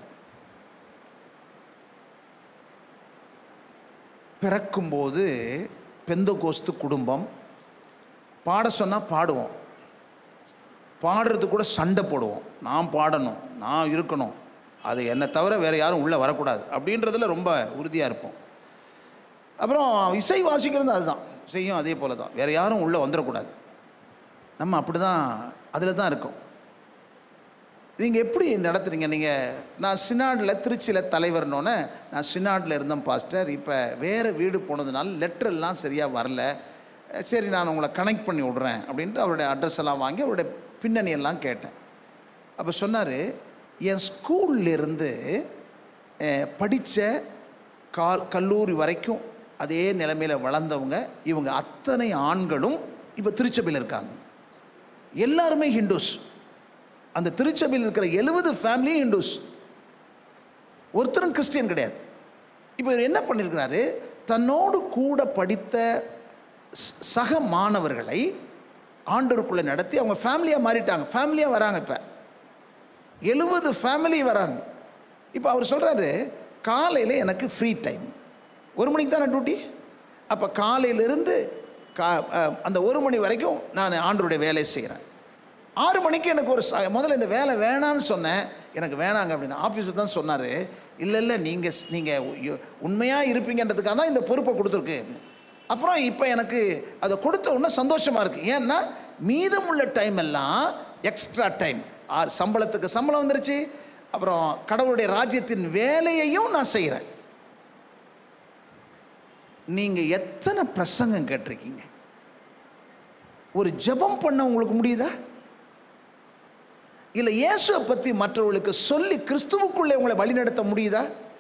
பிறக்கும்போது பெந்தகோஸ்து குடும்பம் பாட சொன்னால் பாடுவோம் பாடுறது கூட சண்டை போடுவோம் நான் பாடணும் நான் இருக்கணும் அது என்னை தவிர வேறு யாரும் உள்ளே வரக்கூடாது அப்படின்றதுல ரொம்ப உறுதியாக இருப்போம் அப்புறம் இசை வாசிக்கிறது அதுதான் இசையும் அதே போல தான் வேறு யாரும் உள்ளே வந்துடக்கூடாது நம்ம அப்படி தான் அதில் தான் இருக்கோம் நீங்கள் எப்படி நடத்துறீங்க நீங்கள் நான் சினாடில் திருச்சியில் தலைவர்னோன்னே நான் சினாடில் இருந்தேன் பாஸ்டர் இப்போ வேறு வீடு போனதுனால லெட்டர் எல்லாம் சரியாக வரல அஹ் சரி நான் உங்களை கனெக்ட் பண்ணி விட்றேன் அப்படின்ட்டு அவருடைய அட்ரஸ் எல்லாம் வாங்கி அவருடைய பின்னணி எல்லாம் கேட்டேன் அப்போ சொன்னார் என் ஸ்கூல்லேருந்து படித்த கால் கல்லூரி வரைக்கும் அதே நிலைமையில் வளர்ந்தவங்க இவங்க அத்தனை ஆண்களும் இப்போ திருச்சபையில் இருக்காங்க எல்லாருமே ஹிந்துஸ் அந்த திருச்சபையில் இருக்கிற எழுபது ஃபேமிலியும் ஹிந்துஸ் ஒருத்தரும் கிறிஸ்டியன் கிடையாது இப்போ இவர் என்ன பண்ணியிருக்கிறாரு தன்னோடு கூட படித்த ச- சக மாணவர்களை ஆண்டவருக்குள்ளே நடத்தி அவங்க ஃபேமிலியாக மாறிட்டாங்க ஃபேமிலியாக வராங்க இப்போ எழுபது ஃபேமிலி வராங்க இப்போ அவர் சொல்கிறாரு காலையில் எனக்கு ஃப்ரீ டைம் ஒரு மணிக்கு தானே டியூட்டி அப்போ காலையிலிருந்து கா அஹ், அந்த ஒரு மணி வரைக்கும் நான் ஆண்டருடைய வேலையை செய்கிறேன் ஆறு மணிக்கு எனக்கு ஒரு ச- முதல்ல இந்த வேலை வேணான்னு சொன்னேன் எனக்கு வேணாங்க அப்படின்னு ஆஃபீஸர் தான் சொன்னார் இல்லை இல்லை நீங்கள் நீங்கள் உண்மையாக இருப்பீங்கன்றதுக்காக தான் இந்த பொறுப்பை கொடுத்துருக்கு அப்புறம் இப்போ எனக்கு அதை கொடுத்த உடனே சந்தோஷமாக இருக்குது ஏன்னா மீதமுள்ள டைம் எல்லாம் எக்ஸ்ட்ரா டைம் சம்பளத்துக்கு சம்பளம் வந்துருச்சு அப்புறம் கடவுளுடைய ராஜ்யத்தின் வேலையையும் நான் செய்கிறேன் நீங்கள் எத்தனை பிரசங்கம் கேட்டிருக்கீங்க ஒரு ஜெபம் பண்ண உங்களுக்கு முடியுதா இல்லை இயேசுவை பற்றி மற்றவர்களுக்கு சொல்லி கிறிஸ்துவுக்குள்ளே உங்களை வழிநடத்த முடியுதா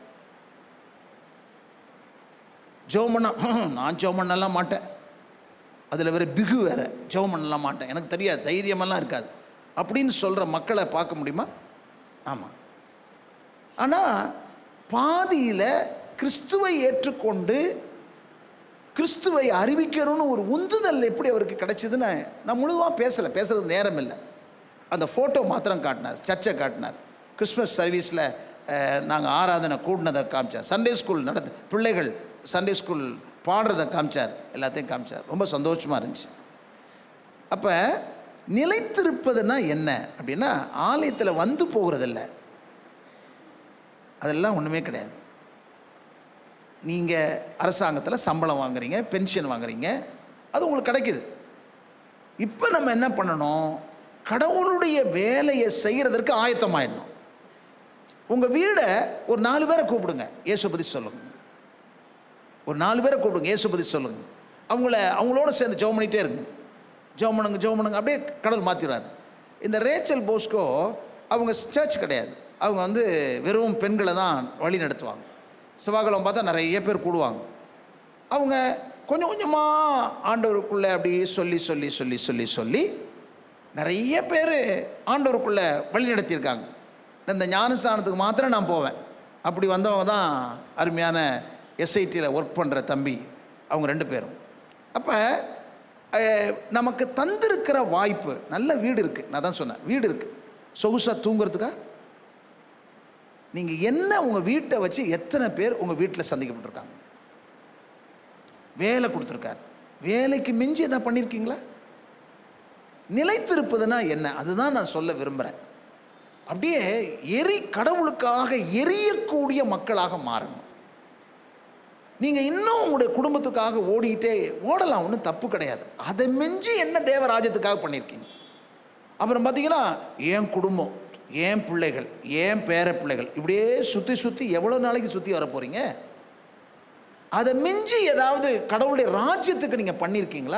ஜெபம் பண்ண "ஹம், நான் ஜெபம் பண்ணலாம் மாட்டேன் அதில் வேற பிகு வேற ஜெபம் பண்ணலாம் மாட்டேன் எனக்கு தெரியாது தைரியமெல்லாம் இருக்காது அப்படின்னு சொல்கிற மக்களை பார்க்க முடியுமா ஆமாம் ஆனால் பாதியில் கிறிஸ்துவை ஏற்றுக்கொண்டு கிறிஸ்துவை அறிவிக்கணும்னு ஒரு உந்துதல் எப்படி அவருக்கு கிடைச்சதுன்னு நான் முழுவதாக பேசலை பேசுறது நேரம் இல்லை அந்த ஃபோட்டோ மாத்திரம் காட்டினார் சர்ச்சை காட்டினார் கிறிஸ்மஸ் சர்வீஸில் நாங்கள் ஆராதனை கூடினதை காமிச்சார் சண்டே ஸ்கூல் நடத்து பிள்ளைகள் சண்டே ஸ்கூல் பாடுறதை காமிச்சார் எல்லாத்தையும் காமிச்சார் ரொம்ப சந்தோஷமாக இருந்துச்சு அப்போ நிலைத்திருப்பதுன்னா என்ன அப்படின்னா ஆலயத்தில் வந்து போகிறதில்ல அதெல்லாம் ஒன்றுமே கிடையாது நீங்கள் அரசாங்கத்தில் சம்பளம் வாங்குறீங்க பென்ஷன் வாங்குறீங்க அது உங்களுக்கு கிடைக்குது இப்போ நம்ம என்ன பண்ணணும் கடவுளுடைய வேலையை செய்கிறதற்கு ஆயத்தமாயிடணும் உங்கள் வீடை ஒரு நாலு பேரை கூப்பிடுங்க இயேசுபதி சொல்லுங்க ஒரு நாலு பேரை கூப்பிடுங்க இயேசுபதி சொல்லுங்க அவங்கள அவங்களோட சேர்ந்து ஜெபம் பண்ணிகிட்டே இருங்க ஜெபம் பண்ணுங்க ஜெபம் பண்ணுங்க அப்படியே கடவுள் மாற்றிடுவார் இந்த ரேச்சல் போஸ்கோ அவங்க சர்ச் கிடையாது அவங்க வந்து வெறும் பெண்களை தான் வழி நடத்துவாங்க செவ்வாய்க்கிழமை பார்த்தா நிறைய பேர் கூடுவாங்க அவங்க கொஞ்சம் கொஞ்சமாக ஆண்டவருக்குள்ளே அப்படி சொல்லி சொல்லி சொல்லி சொல்லி சொல்லி நிறைய பேர் ஆண்டவருக்குள்ளே வழி நடத்தியிருக்காங்க இந்த ஞானஸ்தானத்துக்கு மாத்திரம் நான் போவேன் அப்படி வந்தவங்க தான் அருமையான எஸ்ஐடியில் ஒர்க் பண்ணுற தம்பி அவங்க ரெண்டு பேரும் அப்போ நமக்கு தந்திருக்கிற வாய்ப்பு நல்ல வீடு இருக்குது நான் தான் சொன்னேன் வீடு இருக்குது சொகுசாக தூங்குறதுக்கா நீங்கள் என்ன உங்கள் வீட்டை வச்சு எத்தனை பேர் உங்கள் வீட்டில் சந்திக்கப்பட்டிருக்காங்க வேலை கொடுத்துருக்காரு வேலைக்கு மிஞ்சி எதாவது பண்ணியிருக்கீங்களா நிலைத்திருப்பதுன்னா என்ன அதுதான் நான் சொல்ல விரும்புகிறேன் அப்படியே எரி கடவுளுக்காக எரியக்கூடிய மக்களாக மாறணும் நீங்கள் இன்னும் உங்களுடைய குடும்பத்துக்காக ஓடிக்கிட்டே ஓடலாம் ஒன்றும் தப்பு கிடையாது அதை மிஞ்சி என்ன தேவராஜ்யத்துக்காக பண்ணியிருக்கீங்க அப்புறம் பார்த்தீங்கன்னா என் குடும்பம் என் பிள்ளைகள் என் பேர பிள்ளைகள் இப்படியே சுற்றி சுற்றி எவ்வளோ நாளைக்கு சுற்றி வர போகிறீங்க அதை மிஞ்சி ஏதாவது கடவுளுடைய ராஜ்யத்துக்கு நீங்கள் பண்ணியிருக்கீங்களா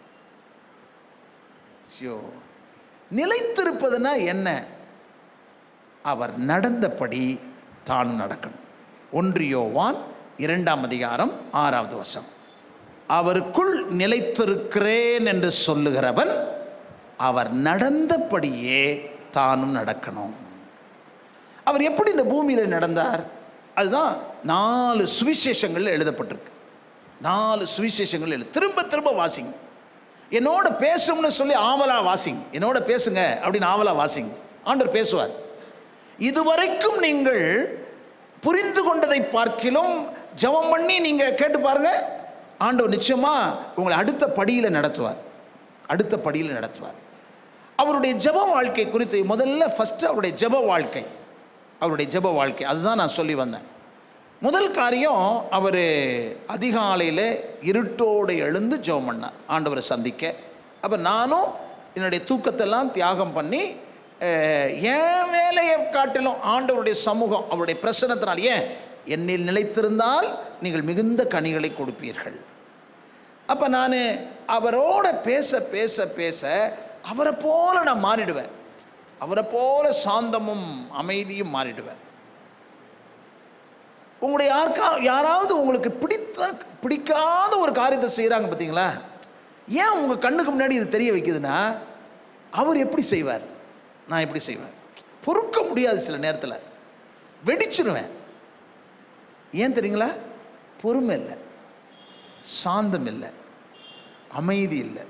ஐயோ நிலைத்திருப்பதுன்னா என்ன அவர் நடந்தபடி தானும் நடக்கணும் ஒன்று யோவான் இரண்டாம் அதிகாரம் ஆறாவது வசம் அவருக்குள் நிலைத்திருக்கிறேன் என்று சொல்லுகிறவன் அவர் நடந்தபடியே தானும் நடக்கணும் அவர் எப்படி இந்த பூமியில் நடந்தார் அதுதான் நாலு சுவிசேஷங்கள் எழுதப்பட்டிருக்கு நாலு சுவிசேஷங்கள் எழுது திரும்ப திரும்ப வாசிங்க என்னோட பேசும்னு சொல்லி ஆவலா வாசிங்க என்னோட பேசுங்க அப்படின்னு ஆவலா வாசிங்க ஆண்டவர் பேசுவார் இதுவரைக்கும் நீங்கள் புரிந்து கொண்டதை பார்க்கிலும் ஜெபம் பண்ணி நீங்கள் கேட்டு பாருங்க ஆண்டவர் நிச்சயமா உங்களை அடுத்த படியில் நடத்துவார் அடுத்த படியில் நடத்துவார் அவருடைய ஜெப வாழ்க்கை குறித்து முதல்ல ஃபஸ்ட்டு அவருடைய ஜெப வாழ்க்கை அவருடைய ஜெப வாழ்க்கை அதுதான் நான் சொல்லி வந்தேன் முதல் காரியம் அவர் அதிகாலையில் இருட்டோடு எழுந்து ஜெபம் பண்ணார் ஆண்டவரை சந்திக்க அப்போ நானும் என்னுடைய தூக்கத்தெல்லாம் தியாகம் பண்ணி அஹ், என் வேலையை காட்டிலும் ஆண்டவருடைய சமூகம் அவருடைய பிரசனத்தினால் ஏன் என்னில் நிலைத்திருந்தால் நீங்கள் மிகுந்த கனிகளை கொடுப்பீர்கள் அப்போ நான் அவரோட பேச பேச பேச அவரை போல நான் மாறிடுவேன் அவரை போல சாந்தமும் அமைதியும் மாறிடுவேன் உங்களுடைய யாருக்கா யாராவது உங்களுக்கு பிடித்த பிடிக்காத ஒரு காரியத்தை செய்கிறாங்க பார்த்தீங்களா ஏன் உங்கள் கண்ணுக்கு முன்னாடி இது தெரிய வைக்குதுன்னா அவர் எப்படி செய்வார் நான் எப்படி செய்வேன் பொறுக்க முடியாது சில நேரத்தில் வெடிச்சிருவேன் ஏன் தெரியுங்களா பொறுமை இல்லை சாந்தம் இல்லை அமைதி இல்லை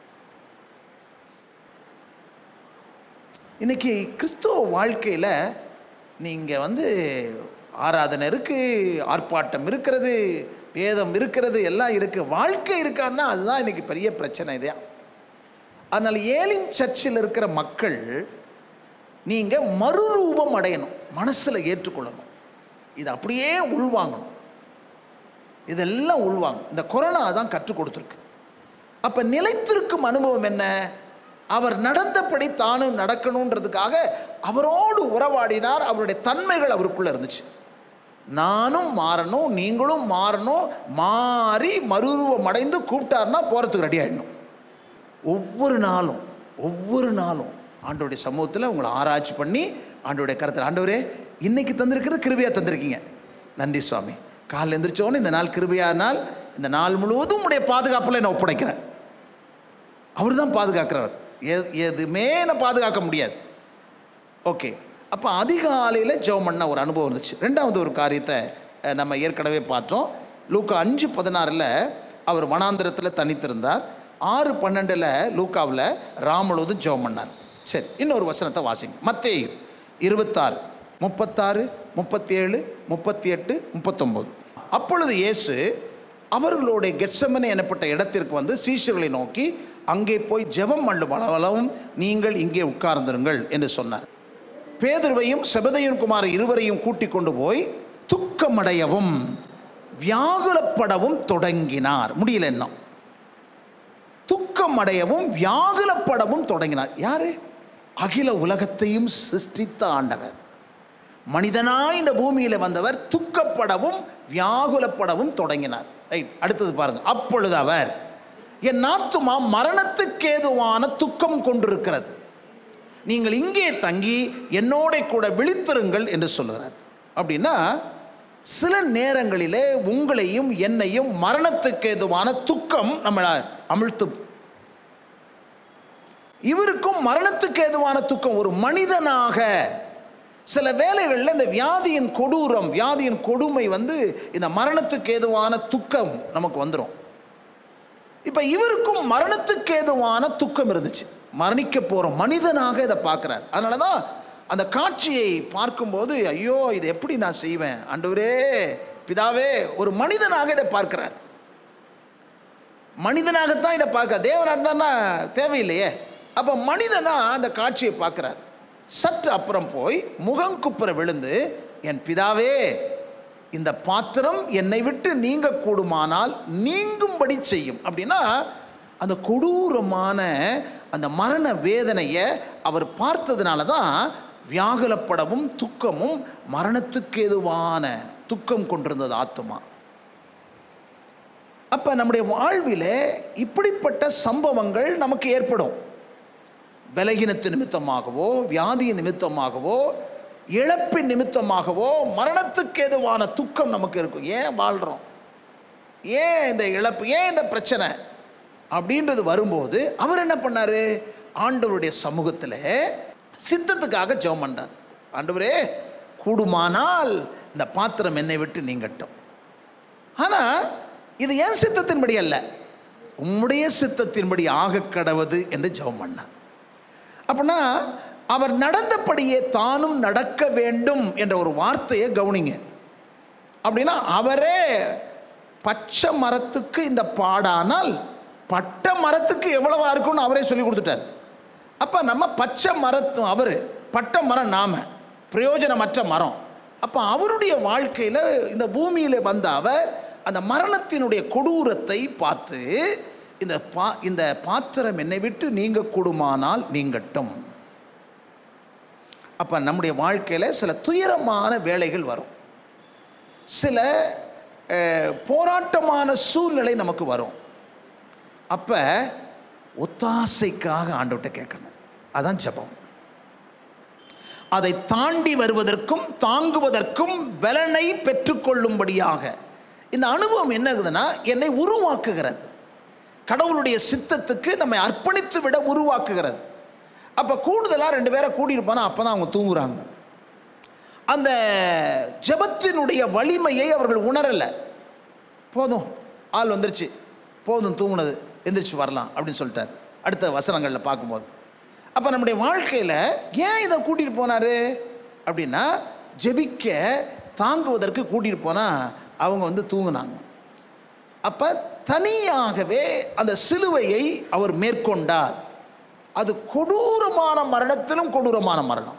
இன்னைக்கு கிறிஸ்துவ வாழ்க்கையில் நீங்கள் வந்து ஆராதனை இருக்குது ஆர்ப்பாட்டம் இருக்கிறது வேதம் இருக்கிறது எல்லாம் இருக்குது வாழ்க்கை இருக்கான்னா அதுதான் இன்னைக்கு பெரிய பிரச்சனை இதே அதனால் ஏலின் சர்ச்சில் இருக்கிற மக்கள் நீங்கள் மறுரூபம் அடையணும் மனசில் ஏற்றுக்கொள்ளணும் இது அப்படியே உள்வாங்கணும் இதெல்லாம் உள்வாங்க இந்த கொரோனா தான் கற்றுக் கொடுத்துருக்கு அப்போ நிலைத்திருக்கும் அனுபவம் என்ன அவர் நடந்தபடி தானும் நடக்கணுன்றதுக்காக அவரோடு உறவாடினார் அவருடைய தன்மைகள் அவருக்குள்ள இருந்துச்சு நானும் மாறணும் நீங்களும் மாறணும் மாறி மறுரூபம் அடைந்து கூப்பிட்டாருன்னா போகிறதுக்கு ரெடி ஆகிடணும் ஒவ்வொரு நாளும் ஒவ்வொரு நாளும் ஆண்டோடைய சமூகத்தில் உங்களை ஆராய்ச்சி பண்ணி ஆண்டோடைய கருத்தில் ஆண்டவரே இன்னைக்கு தந்திருக்கிறது கிருபையாக தந்திருக்கீங்க நன்றி சுவாமி காலைல எந்திரிச்சோன்னு இந்த நாள் கிருபையான நாள் இந்த நாள் முழுவதும் உடைய பாதுகாப்பில் நான் ஒப்படைக்கிறேன் அவர் தான் பாதுகாக்கிறவர் எது எதுவுமே நான் பாதுகாக்க முடியாது ஓகே அப்போ அதிகாலையில் ஜெபம் பண்ண ஒரு அனுபவம் இருந்துச்சு ரெண்டாவது ஒரு காரியத்தை அஹ், நம்ம ஏற்கனவே பார்த்தோம் லூக்கா அஞ்சு பதினாறில் அவர் வனாந்திரத்தில் தனித்திருந்தார் ஆறு பன்னெண்டில் லூக்காவில் ராமுழுவதும் ஜெபம் பண்ணார் சரி இன்னொரு வசனத்தை வாசிங்க மத்தேயு இருபத்தாறு முப்பத்தாறு முப்பத்தேழு முப்பத்தி எட்டு முப்பத்தொம்போது அப்பொழுது இயேசு அவர்களுடைய கெட்சமனை எனப்பட்ட இடத்திற்கு வந்து சீஷர்களை நோக்கி அங்கே போய் ஜெபம் பண்ணும் அளவளவும் நீங்கள் இங்கே உட்கார்ந்திருங்கள் என்று சொன்னார் பேதுருவையும் செபதையும் குமார் இருவரையும் கூட்டிக் கொண்டு போய் துக்கமடையவும் வியாகுலப்படவும் தொடங்கினார் முடியல என்ன துக்கமடையவும் வியாகுலப்படவும் தொடங்கினார் யாரு அகில உலகத்தையும் சிருஷ்டித்த ஆண்டவர் மனிதனாய் இந்த பூமியில் வந்தவர் துக்கப்படவும் வியாகுலப்படவும் தொடங்கினார் ரைட் அடுத்தது பாருங்க அப்பொழுது அவர் என் ஆத்துமா மரணத்துக்கேதுவான துக்கம் கொண்டிருக்கிறது நீங்கள் இங்கே தங்கி என்னோட கூட விழித்திருங்கள் என்று சொல்லுகிறார் அப்படின்னா சில நேரங்களிலே உங்களையும் என்னையும் மரணத்துக்கு ஏதுவான துக்கம் நம்மளை அமிழ்த்து இவருக்கும் மரணத்துக்கு ஏதுவான துக்கம் ஒரு மனிதனாக சில வேளைகளில் இந்த வியாதியின் கொடூரம் வியாதியின் கொடுமை வந்து இந்த மரணத்துக்கு ஏதுவான துக்கம் நமக்கு வந்துடும் இப்போ இவருக்கும் மரணத்துக்கு ஏதுவான துக்கம் இருந்துச்சு மரணிக்க போகிற மனிதனாக இதை பார்க்குறார் அதனால தான் அந்த காட்சியை பார்க்கும்போது ஐயோ இது எப்படி நான் செய்வேன் ஆண்டவரே பிதாவே ஒரு மனிதனாக இதை பார்க்கிறார் மனிதனாகத்தான் இதை பார்க்க தேவனாக இருந்தான்னா தேவையில்லையே அப்போ மனிதனா அந்த காட்சியை பார்க்குறார் சற்று அப்புறம் போய் முகங்குப்புற விழுந்து என் பிதாவே இந்த பாத்திரம் என்னை விட்டு நீங்க கூடுமானால் நீங்கும்படி செய்யும் அப்படின்னா அந்த கொடூரமான அந்த மரண வேதனையை அவர் பார்த்ததுனால தான் வியாகுலப்படவும் துக்கமும் மரணத்துக்கு எதுவான துக்கம் கொண்டிருந்தது ஆத்துமா அப்போ நம்முடைய வாழ்வில் இப்படிப்பட்ட சம்பவங்கள் நமக்கு ஏற்படும் பலகீனத்து நிமித்தமாகவோ வியாதியின் நிமித்தமாகவோ இழப்பின் நிமித்தமாகவோ மரணத்துக்கு எதுவான துக்கம் நமக்கு இருக்கும் ஏன் வாழ்கிறோம் ஏன் இந்த இழப்பு ஏன் இந்த பிரச்சனை அப்படின்றது வரும்போது அவர் என்ன பண்ணார் ஆண்டவருடைய சமூகத்தில் சித்தத்துக்காக ஜெபம் பண்ணார் ஆண்டவரே கூடுமானால் இந்த பாத்திரம் என்னை விட்டு நீங்கட்டும் ஆனால் இது என் சித்தத்தின்படி அல்ல உம்முடைய சித்தத்தின்படி ஆக கடவது என்று ஜெபம் பண்ணார் அப்படின்னா அவர் நடந்தபடியே தானும் நடக்க வேண்டும் என்ற ஒரு வார்த்தையை கவனிங்க அப்படின்னா அவரே பச்சை மரத்துக்கு இந்த பாடானால் பட்ட மரத்துக்கு எவ்வளவா இருக்கும்னு அவரே சொல்லி கொடுத்துட்டார் அப்போ நம்ம பச்சை மரத்தும் அவர் பட்ட மரம் நாம பிரயோஜனமற்ற மரம் அப்போ அவருடைய வாழ்க்கையில் இந்த பூமியில் வந்த அவர் அந்த மரணத்தினுடைய கொடூரத்தை பார்த்து இந்த பா இந்த பாத்திரம் என்னை விட்டு நீங்க கூடுமானால் நீங்கட்டும் அப்போ நம்முடைய வாழ்க்கையில் சில துயரமான வேலைகள் வரும் சில அஹ், போராட்டமான சூழ்நிலை நமக்கு வரும் அப்போ ஒத்தாசைக்காக ஆண்டவர்கிட்ட கேட்கணும் அதான் ஜெபம் அதை தாண்டி வருவதற்கும் தாங்குவதற்கும் பலனை பெற்றுக்கொள்ளும்படியாக இந்த அனுபவம் என்னகுதுன்னா என்னை உருவாக்குகிறது கடவுளுடைய சித்தத்துக்கு நம்மை அர்ப்பணித்து விட உருவாக்குகிறது அப்போ கூடுதலாக ரெண்டு பேரை கூட்டிட்டு போனால் அப்போ தான் அவங்க தூங்குறாங்க அந்த ஜெபத்தினுடைய வலிமையை அவர்கள் உணரலை போதும் ஆள் வந்துருச்சு போதும் தூங்குனது எந்திரிச்சு வரலாம் அப்படின்னு சொல்லிட்டார் அடுத்த வசனங்களில் பார்க்கும்போது அப்போ நம்முடைய வாழ்க்கையில் ஏன் இதை கூட்டிகிட்டு போனார் அப்படின்னா ஜெபிக்க தாங்குவதற்கு கூட்டிகிட்டு போனால் அவங்க வந்து தூங்குனாங்க அப்போ தனியாகவே அந்த சிலுவையை அவர் மேற்கொண்டார் அது கொடூரமான மரணத்திலும் கொடூரமான மரணம்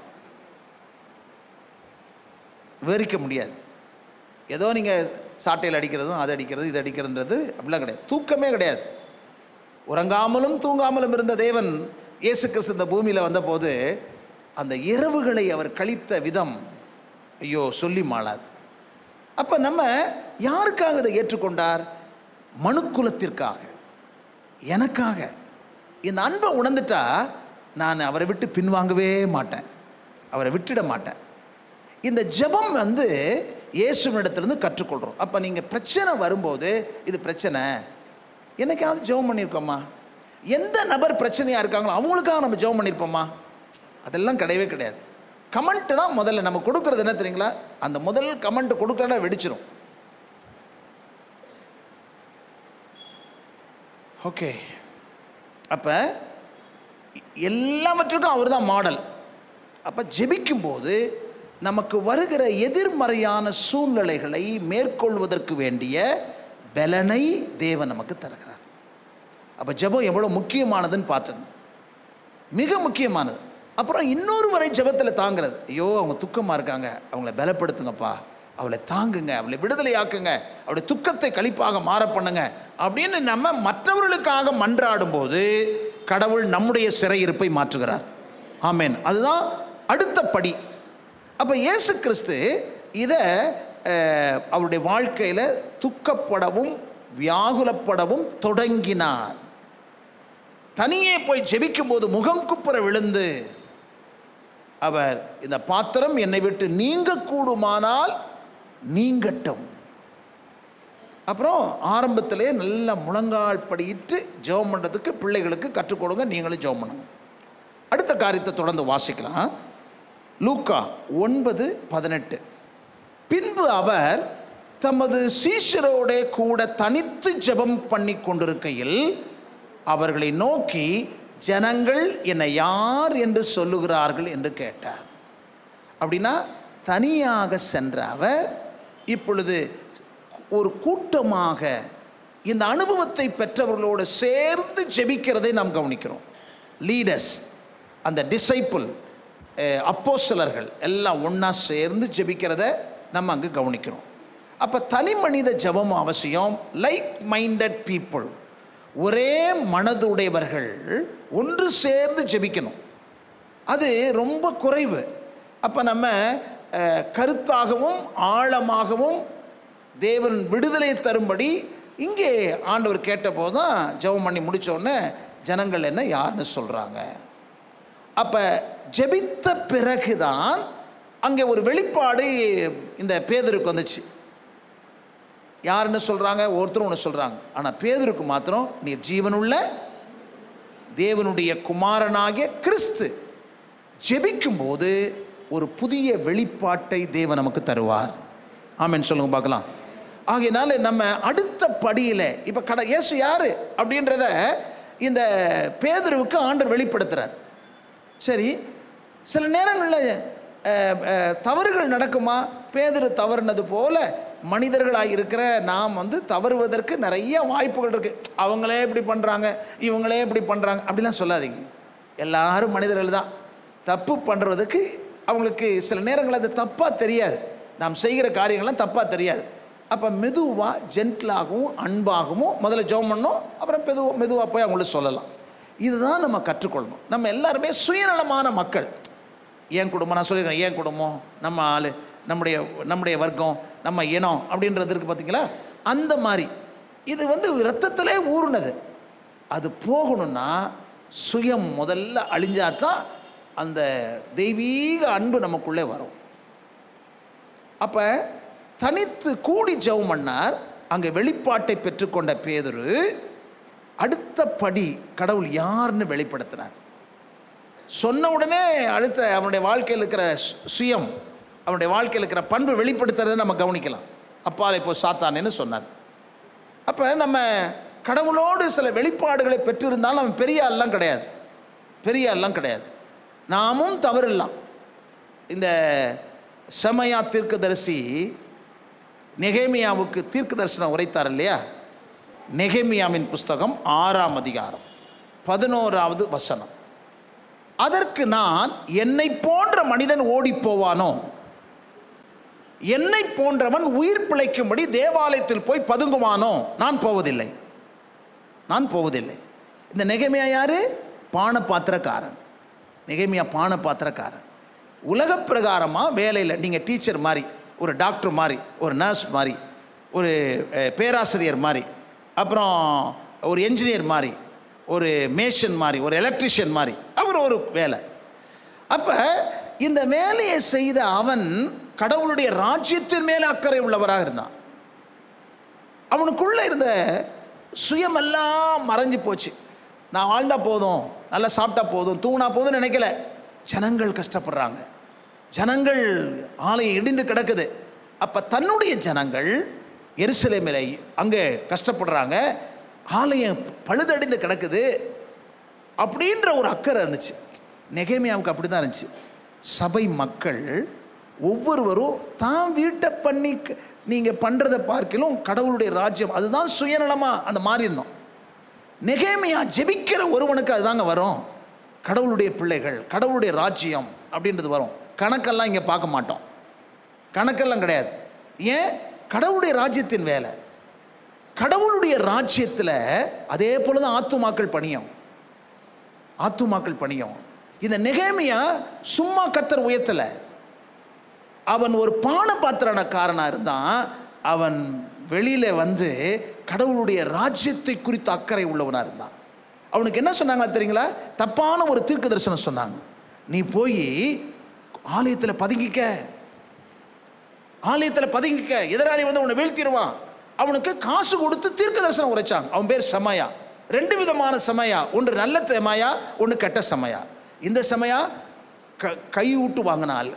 விவரிக்க முடியாது ஏதோ நீங்கள் சாட்டையில் அடிக்கிறதும் அது அடிக்கிறது இது அடிக்கிறதுன்றது அப்படிலாம் கிடையாது தூக்கமே கிடையாது உறங்காமலும் தூங்காமலும் இருந்த தேவன் இயேசு கிறிஸ்து இந்த பூமியில் வந்தபோது அந்த இரவுகளை அவர் கழித்த விதம் ஐயோ சொல்லி மாளாது அப்போ நம்ம யாருக்காக இதை ஏற்றுக்கொண்டார் மனுக்குலத்திற்காக எனக்காக இந்த அன்பை உணர்ந்துட்டா நான் அவரை விட்டு பின்வாங்கவே மாட்டேன் அவரை விட்டுட மாட்டேன் இந்த ஜெபம் வந்து இயேசுவினிடத்திலிருந்து கற்றுக்கொள்கிறோம் அப்போ நீங்கள் பிரச்சனை வரும்போது இது பிரச்சனை என்னைக்காவது ஜெபம் பண்ணியிருக்கோமா எந்த நபர் பிரச்சனையாக இருக்காங்களோ அவங்களுக்காக நம்ம ஜெபம் பண்ணியிருப்போமா அதெல்லாம் கிடையவே கிடையாது கமெண்ட் தான் முதல்ல நம்ம கொடுக்கறது என்ன தெரியுங்களா அந்த முதல் கமெண்ட் கொடுக்கலன்னா வெடிச்சிரும் ஓகே அப்போ எல்லாவற்றுக்கும் அவர் தான் மாடல் அப்போ ஜெபிக்கும்போது நமக்கு வருகிற எதிர்மறையான சூழ்நிலைகளை மேற்கொள்வதற்கு வேண்டிய பலனை தேவன் நமக்கு தருகிறார் அப்போ ஜெபம் எவ்வளோ முக்கியமானதுன்னு பார்த்தேன் மிக முக்கியமானது அப்புறம் இன்னொரு வரை ஜெபத்தில் தாங்கிறது ஐயோ அவங்க துக்கமாக இருக்காங்க அவங்கள பலப்படுத்துங்கப்பா அவளை தாங்குங்க அவளை விடுதலையாக்குங்க அவளுடைய துக்கத்தை கழிப்பாக மாற பண்ணுங்க அப்படின்னு நம்ம மற்றவர்களுக்காக மன்றாடும்போது கடவுள் நம்முடைய சிறையிருப்பை மாற்றுகிறார் ஆமென் அதுதான் அடுத்த படி அப்போ இயேசு கிறிஸ்து இதை அஹ், அவருடைய வாழ்க்கையில் துக்கப்படவும் வியாகுலப்படவும் தொடங்கினார் தனியே போய் ஜெபிக்கும் போது முகம் குப்புற விழுந்து அவர் இந்த பாத்திரம் என்னை விட்டு நீங்க கூடுமானால் நீங்கட்டும் அப்புறம் ஆரம்பத்திலே நல்ல முழங்கால் படியிட்டு ஜெபம் பண்ணுறதுக்கு பிள்ளைகளுக்கு கற்றுக் கொடுங்க நீங்களும் ஜெபம் பண்ணுங்க அடுத்த காரியத்தை தொடர்ந்து வாசிக்கலாம் லூக்கா ஒன்பது பதினெட்டு பின்பு அவர் தமது சீஷரோடே கூட தனித்து ஜெபம் பண்ணி கொண்டிருக்கையில் அவர்களை நோக்கி ஜனங்கள் என்னை யார் என்று சொல்லுகிறார்கள் என்று கேட்டார் அப்படின்னா தனியாக சென்ற அவர் இப்பொழுது ஒரு கூட்டமாக இந்த அனுபவத்தை பெற்றவர்களோடு சேர்ந்து ஜெபிக்கிறதை நாம் கவனிக்கிறோம் லீடர்ஸ் அந்த டிசைப்புள் அப்போஸ்தலர்கள் எல்லாம் ஒன்றா சேர்ந்து ஜெபிக்கிறத நம்ம அங்கே கவனிக்கிறோம் அப்போ தனி மனித ஜெபம் அவசியம் லைக் மைண்டட் பீப்புள் ஒரே மனதுடையவர்கள் ஒன்று சேர்ந்து ஜெபிக்கணும் அது ரொம்ப குறைவு அப்போ நம்ம அஹ், கருத்தாகவும் ஆழமாகவும் தேவன் விடுதலை தரும்படி இங்கே ஆண்டவர் கேட்டபோது தான் ஜெபம் பண்ணி முடிச்ச உடனே ஜனங்கள் என்ன யாருன்னு சொல்கிறாங்க அப்போ ஜெபித்த பிறகுதான் அங்கே ஒரு வெளிப்பாடு இந்த பேதருக்கு வந்துச்சு யாருன்னு சொல்கிறாங்க ஒருத்தரும் ஒன்று சொல்கிறாங்க ஆனால் பேதருக்கு மாத்திரம் நீர் ஜீவனுள்ள தேவனுடைய குமாரனாகிய கிறிஸ்து ஜெபிக்கும்போது ஒரு புதிய வெளிப்பாட்டை தேவன் நமக்கு தருவார் ஆமென் சொல்லுங்க பார்க்கலாம் ஆகையினால நம்ம அடுத்த படியில் இப்போ கட இயேசு யார் அப்படின்றத இந்த பேதுருவுக்கு ஆண்டவர் வெளிப்படுத்துகிறார் சரி சில நேரங்களில் அஹ், அஹ், தவறுகள் நடக்குமா பேதுரு தவறுனது போல மனிதர்களாக இருக்கிற நாம் வந்து தவறுவதற்கு நிறைய வாய்ப்புகள் இருக்குது அவங்களே இப்படி பண்ணுறாங்க இவங்களே இப்படி பண்ணுறாங்க அப்படிலாம் சொல்லாதீங்க எல்லாரும் மனிதர்கள் தான் தப்பு பண்ணுறதுக்கு அவங்களுக்கு சில நேரங்கள் அது தப்பாக தெரியாது நாம் செய்கிற காரியங்கள்லாம் தப்பாக தெரியாது அப்போ மெதுவாக ஜென்டிலாகவும் அன்பாகவும் முதல்ல ஜெபம் பண்ணோம் அப்புறம் மெதுவா மெதுவாக போய் அவங்களுக்கு சொல்லலாம் இதுதான் நம்ம கற்றுக்கொள்ளணும் நம்ம எல்லாருமே சுயநலமான மக்கள் என் குடும்பம் நான் சொல்லியிருக்கேன் என் குடும்பம் நம்ம ஆள் நம்முடைய நம்முடைய வர்க்கம் நம்ம இனம் அப்படின்றது இருக்குது பார்த்தீங்களா அந்த மாதிரி இது வந்து ரத்தத்திலே ஊறுனது அது போகணும்னா சுயம் முதல்ல அழிஞ்சாதான் அந்த தெய்வீக அன்பு நமக்குள்ளே வரும் அப்போ தனித்து கூடி ஜெபம் பண்ணார் அங்கே வெளிப்பாட்டை பெற்றுக்கொண்ட பேதுரு அடுத்த படி கடவுள் யாருன்னு வெளிப்படுத்தினார் சொன்ன உடனே அடுத்த அவனுடைய வாழ்க்கையில் இருக்கிற சு- சுயம் அவனுடைய வாழ்க்கையில் இருக்கிற பண்பு வெளிப்படுத்துறதை நம்ம கவனிக்கலாம் அப்பால் இப்போ சாத்தானேன்னு சொன்னார் அப்போ நம்ம கடவுளோடு சில வெளிப்பாடுகளை பெற்றிருந்தாலும் அவன் பெரிய ஆள்லாம் கிடையாது பெரிய ஆள்லாம் கிடையாது நாமும் தவறில்லாம் இந்த செமையா தீர்க்கதரிசி நெகேமியாவுக்கு தீர்க்க தரிசனம் உரைத்தார் இல்லையா நெகேமியாவின் புஸ்தகம் ஆறாம் அதிகாரம் பதினோராவது வசனம் அதற்கு நான் என்னை போன்ற மனிதன் ஓடிப் போவானோ என்னை போன்றவன் உயிர் பிழைக்கும்படி தேவாலயத்தில் போய் பதுங்குவானோ நான் போவதில்லை நான் போவதில்லை இந்த நெகமியா யாரு பான பாத்திரக்காரன் நெகமியா பான பாத்திரக்காரன் உலக பிரகாரமாக வேலையில் நீங்கள் டீச்சர் மாதிரி ஒரு டாக்டர் மாதிரி ஒரு நர்ஸ் மாதிரி ஒரு அஹ், பேராசிரியர் மாதிரி அப்புறம் ஒரு என்ஜினியர் மாதிரி ஒரு மேஷன் மாதிரி ஒரு எலக்ட்ரிஷியன் மாதிரி அவர் ஒரு வேலை அப்போ இந்த வேலையை செய்த அவன் கடவுளுடைய ராஜ்யத்தின் மேலே அக்கறை உள்ளவராக இருந்தான் அவனுக்குள்ளே இருந்த சுயமெல்லாம் மறைஞ்சு போச்சு நான் வாழ்ந்தா போதும் நல்லா சாப்பிட்டா போதும் தூங்கினா போதும்னு நினைக்கல ஜனங்கள் கஷ்டப்படுறாங்க ஜனங்கள் ஆலயம் இடிந்து கிடக்குது அப்போ தன்னுடைய ஜனங்கள் எருசலேமில் அங்கே கஷ்டப்படுறாங்க ஆலயம் பழுதடைந்து கிடக்குது அப்படின்ற ஒரு அக்கறை இருந்துச்சு நெகேமியாவுக்கு அப்படி தான் இருந்துச்சு சபை மக்கள் ஒவ்வொருவரும் தான் வீட்டை பண்ணி நீங்கள் பண்ணுறதை பார்க்கிலும் கடவுளுடைய ராஜ்யம் அதுதான் சுயநலமாக அந்த மாறிடணும் நெகேமியா ஜெபிக்கிற ஒருவனுக்கு அதுதாங்க வரும் கடவுளுடைய பிள்ளைகள் கடவுளுடைய ராஜ்யம் அப்படின்றது வரும் கணக்கெல்லாம் இங்கே பார்க்க மாட்டோம் கணக்கெல்லாம் கிடையாது ஏன் கடவுளுடைய ராஜ்யத்தின் வேலை கடவுளுடைய ராஜ்யத்தில் அதே போல தான் ஆத்துமாக்கள் பணியும் ஆத்துமாக்கள் பணியும் இந்த நெகேமியா சும்மா கத்தர் உயர்த்தலை அவன் ஒரு பான பாத்திரக்காரனாக இருந்தான் அவன் வெளியில் வந்து கடவுளுடைய ராஜ்யத்தை குறித்து அக்கறை உள்ளவனாக இருந்தான் அவனுக்கு என்ன சொன்னாங்க தெரியுங்களா தப்பான ஒரு தீர்க்க தரிசனம் சொன்னாங்க நீ போய் ஆலயத்தில் பதுங்கிக்க ஆலயத்தில் பதுங்கிக்க எதிராளி வந்து அவனை வீழ்த்திடுவான் அவனுக்கு காசு கொடுத்து தீர்க்க தரிசனம் உரைச்சாங்க அவன் பேர் சமயா ரெண்டு விதமான சமயா ஒன்று நல்ல சமயா ஒன்று கெட்ட சமயா இந்த சமயா க கை விட்டு வாங்கினால்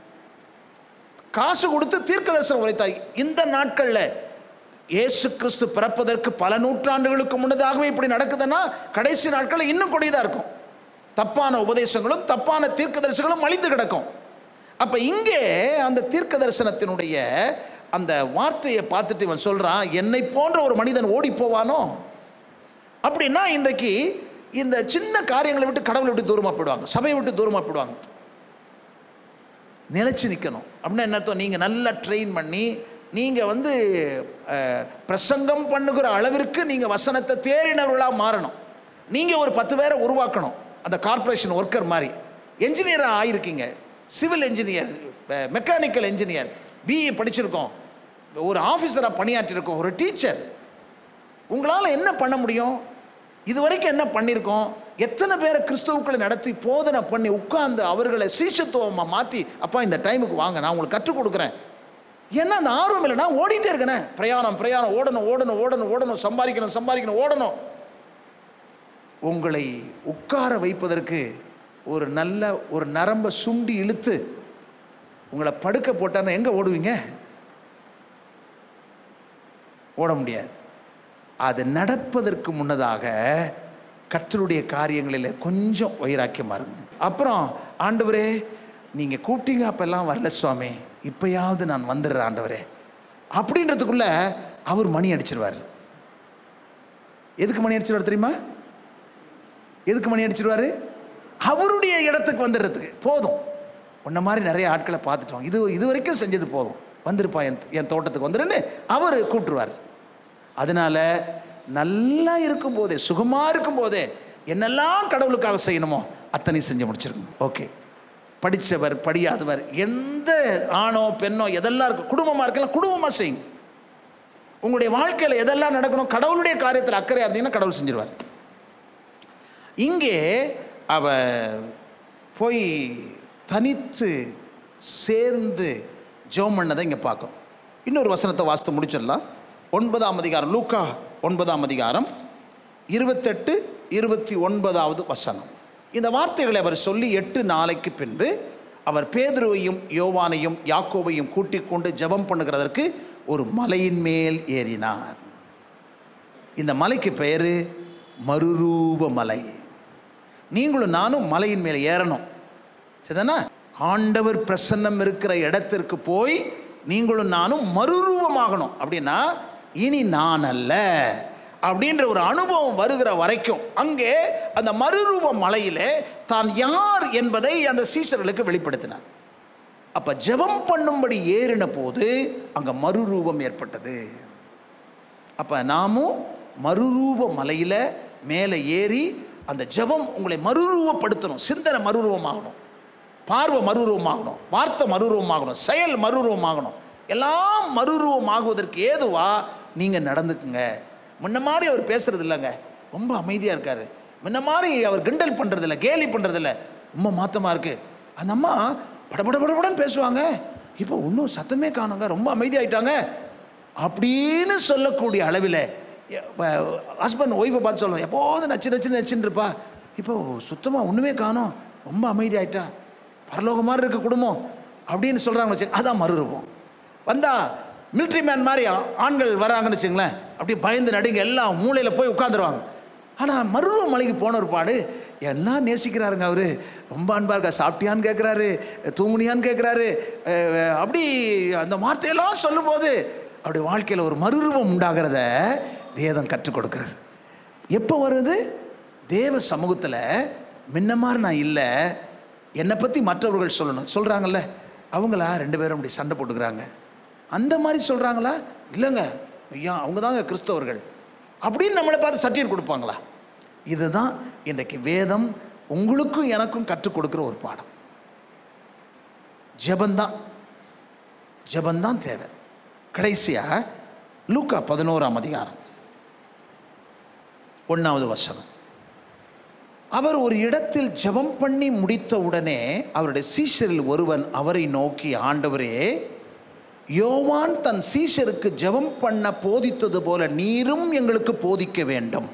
காசு கொடுத்து தீர்க்க தரிசனம் உரைத்தார் இந்த நாட்களில் இயேசு கிறிஸ்து பிறப்பதற்கு பல நூற்றாண்டுகளுக்கு முன்னதாகவே இப்படி நடக்குதுன்னா கடைசி நாட்களில் இன்னும் கொடியதாக இருக்கும் தப்பான உபதேசங்களும் தப்பான தீர்க்க தரிசனங்களும் மலிந்து கிடக்கும் அப்போ இங்கே அந்த தீர்க்க தரிசனத்தினுடைய அந்த வார்த்தையை பார்த்துட்டு இவன் சொல்கிறான் என்னை போன்ற ஒரு மனிதன் ஓடி போவானோ அப்படின்னா இன்றைக்கு இந்த சின்ன காரியங்களை விட்டு கடவுளை விட்டு தூரமாக போயிடுவாங்க சபையை விட்டு தூரமாக போயிடுவாங்க நிலைச்சு நிற்கணும் அப்படின்னா என்ன அர்த்தம் நீங்கள் நல்லா ட்ரெயின் பண்ணி நீங்கள் வந்து அஹ், பிரசங்கம் பண்ணுகிற அளவிற்கு நீங்கள் வசனத்தை தேறினவர்களாக மாறணும் நீங்கள் ஒரு பத்து பேரை உருவாக்கணும் அந்த கார்ப்பரேஷன் ஒர்க்கர் மாதிரி என்ஜினியராக ஆயிருக்கீங்க civil engineer mechanical engineer BE படிச்சிருக்கோம் ஒரு ஆஃபீஸராக பணியாற்றிருக்கோம் ஒரு டீச்சர் உங்களால் என்ன பண்ண முடியும் இது வரைக்கும் என்ன பண்ணியிருக்கோம் எத்தனை பேரை கிறிஸ்துவுக்களை நடத்தி போதனை பண்ணி உட்கார்ந்து அவர்களை சீஷத்துவமாக மாற்றி அப்பா இந்த டைமுக்கு வாங்க நான் உங்களுக்கு கற்றுக் கொடுக்குறேன் ஏன்னா அந்த ஆர்வம் இல்லை நான் ஓடிட்டே இருக்கேனே பிரயாணம் பிரயாணம் ஓடணும் ஓடணும் ஓடணும் ஓடணும் சம்பாதிக்கணும் சம்பாதிக்கணும் ஓடணும் உங்களை உட்கார வைப்பதற்கு ஒரு நல்ல ஒரு நரம்பை சுண்டி இழுத்து உங்களை படுக்க போட்டான்னா எங்கே ஓடுவீங்க ஓட முடியாது அது நடப்பதற்கு முன்னதாக கர்த்தருடைய காரியங்களில் கொஞ்சம் வைராக்கியமாக இருங்க அப்புறம் ஆண்டவரே நீங்கள் கூப்பிட்டீங்க அப்பெல்லாம் வரல சுவாமி இப்பயாவது நான் வந்துடுறேன் ஆண்டவரே அப்படின்றதுக்குள்ள அவர் மணி அடிச்சிருவார் எதுக்கு மணி அடிச்சிருவார் தெரியுமா எதுக்கு மணி அடிச்சிருவாரு அவருடைய இடத்துக்கு வந்துடுறதுக்கு போதும் உன்ன மாதிரி நிறைய ஆட்களை பார்த்துட்டோம் இது இது வரைக்கும் செஞ்சது போதும் வந்திருப்பா என் என் தோட்டத்துக்கு வந்துருன்னு அவர் கூப்பிட்டுருவார் அதனால நல்லா இருக்கும்போதே சுகமாக இருக்கும்போதே என்னெல்லாம் கடவுளுக்காக செய்யணுமோ அத்தனை செஞ்சு முடிச்சிருங்க ஓகே படித்தவர் படியாதவர் எந்த ஆணோ பெண்ணோ எதெல்லாம் இருக்கு குடும்பமாக இருக்கலாம் குடும்பமாக செய்யுங்க உங்களுடைய வாழ்க்கையில் எதெல்லாம் நடக்கணும் கடவுளுடைய காரியத்தில் அக்கறையாக இருந்தீங்கன்னா கடவுள் செஞ்சிருவார் இங்கே அவ போய் தனித்து சேர்ந்து ஜெபம் பண்ணதை இங்கே பார்க்குறோம் இன்னொரு வசனத்தை வாசித்து முடிச்சிடலாம் ஒன்பதாம் அதிகாரம் லூக்கா ஒன்பதாம் அதிகாரம் இருபத்தெட்டு இருபத்தி ஒன்பதாவது வசனம் இந்த வார்த்தைகளை அவர் சொல்லி எட்டு நாளைக்கு பின்பு அவர் பேதுருவையும் யோவானையும் யாக்கோபையும் கூட்டிக் கொண்டு ஜெபம் பண்ணுகிறதற்கு ஒரு மலையின் மேல் ஏறினார் இந்த மலைக்கு பெயர் மறுரூப மலை நீங்களும் நானும் மலையின் மேலே ஏறணும் சரிதானா ஆண்டவர் பிரசன்னம் இருக்கிற இடத்திற்கு போய் நீங்களும் நானும் மறுரூபமாகணும் அப்படின்னா இனி நான் அல்ல அப்படின்ற ஒரு அனுபவம் வருகிற வரைக்கும் அங்கே அந்த மறுரூப மலையிலே தான் யார் என்பதை அந்த சீசர்களுக்கு வெளிப்படுத்தினார் அப்ப ஜெபம் பண்ணும்படி ஏறின போது அங்க மறுரூபம் ஏற்பட்டது அப்ப நாமும் மறுரூப மலையில மேலே ஏறி அந்த ஜெபம் உங்களை மறுரூபப்படுத்தணும் சிந்தனை மறுரூபமாகணும் பார்வை மறுரூபமாகணும் வார்த்தை மறுரூபமாகணும் செயல் மறுரூபமாகணும் எல்லாம் மறுரூபமாகுவதற்கு ஏதுவா நீங்கள் நடந்துக்குங்க முன்ன மாதிரி அவர் பேசுறது இல்லைங்க ரொம்ப அமைதியாக இருக்காரு முன்ன மாதிரி அவர் கிண்டல் பண்ணுறதில்ல கேலி பண்ணுறதில்ல ரொம்ப மாற்றமாக இருக்குது அந்த அம்மா படபட படபடன்னு பேசுவாங்க இப்போ இன்னும் சத்தமே காணுங்க ரொம்ப அமைதியாயிட்டாங்க அப்படின்னு சொல்லக்கூடிய அளவில் ஹஸ்பண்ட் ஒய்ஃபை பார்த்து சொல்லுவோம் எப்போதும் நச்சு நச்சு நச்சுன்னு இருப்பா இப்போ சுத்தமாக ஒன்றுமே காணோம் ரொம்ப அமைதியாயிட்டா பரலோக மாதிரி இருக்க குடும்பம் அப்படின்னு சொல்கிறாங்க வச்சு அதான் மறுரூபம் வந்தா மிலிட்ரி மேன் மாதிரி ஆ- ஆண்கள் வராங்கன்னு வச்சுங்களேன் அப்படியே பயந்து நடுங்க எல்லாம் மூலையில் போய் உட்காந்துருவாங்க ஆனால் மருவ மலைக்கு போன ஒரு பாடு என்ன நேசிக்கிறாருங்க அவரு ரொம்ப அன்பா இருக்கா சாப்பிட்டியான்னு கேட்குறாரு தூங்குனியான்னு கேட்குறாரு அப்படி அந்த வார்த்தையெல்லாம் சொல்லும்போது அப்படி வாழ்க்கையில் ஒரு மறுரூபம் உண்டாகிறத வேதம் கற்றுக் கொடுக்கிறது எப்போ வருது தேவ சமூகத்தில் முன்ன மாதிரி நான் இல்லை என்னை பற்றி மற்றவர்கள் சொல்லணும் சொல்கிறாங்கல்ல அவங்களா ரெண்டு பேரும் அப்படி சண்டை போட்டுக்கிறாங்க அந்த மாதிரி சொல்கிறாங்களா இல்லைங்க ஐயா அவங்க தாங்க கிறிஸ்தவர்கள் அப்படின்னு நம்மளை பார்த்து சர்டிஃபிகேட் கொடுப்பாங்களா இதுதான் இன்றைக்கு வேதம் உங்களுக்கும் எனக்கும் கற்றுக் கொடுக்குற ஒரு பாடம் ஜெபந்தான் ஜெபந்தான் தேவை கடைசியாக லூக்கா பதினோராம் அதிகாரம் ஒன்றாவது வசனம் அவர் ஒரு இடத்தில் ஜெபம் பண்ணி முடித்த உடனே அவருடைய சீஷரில் ஒருவன் அவரை நோக்கி ஆண்டவரே யோவான் தன் சீஷருக்கு ஜெபம் பண்ண போதித்தது போல நீரும் எங்களுக்கு போதிக்க வேண்டும்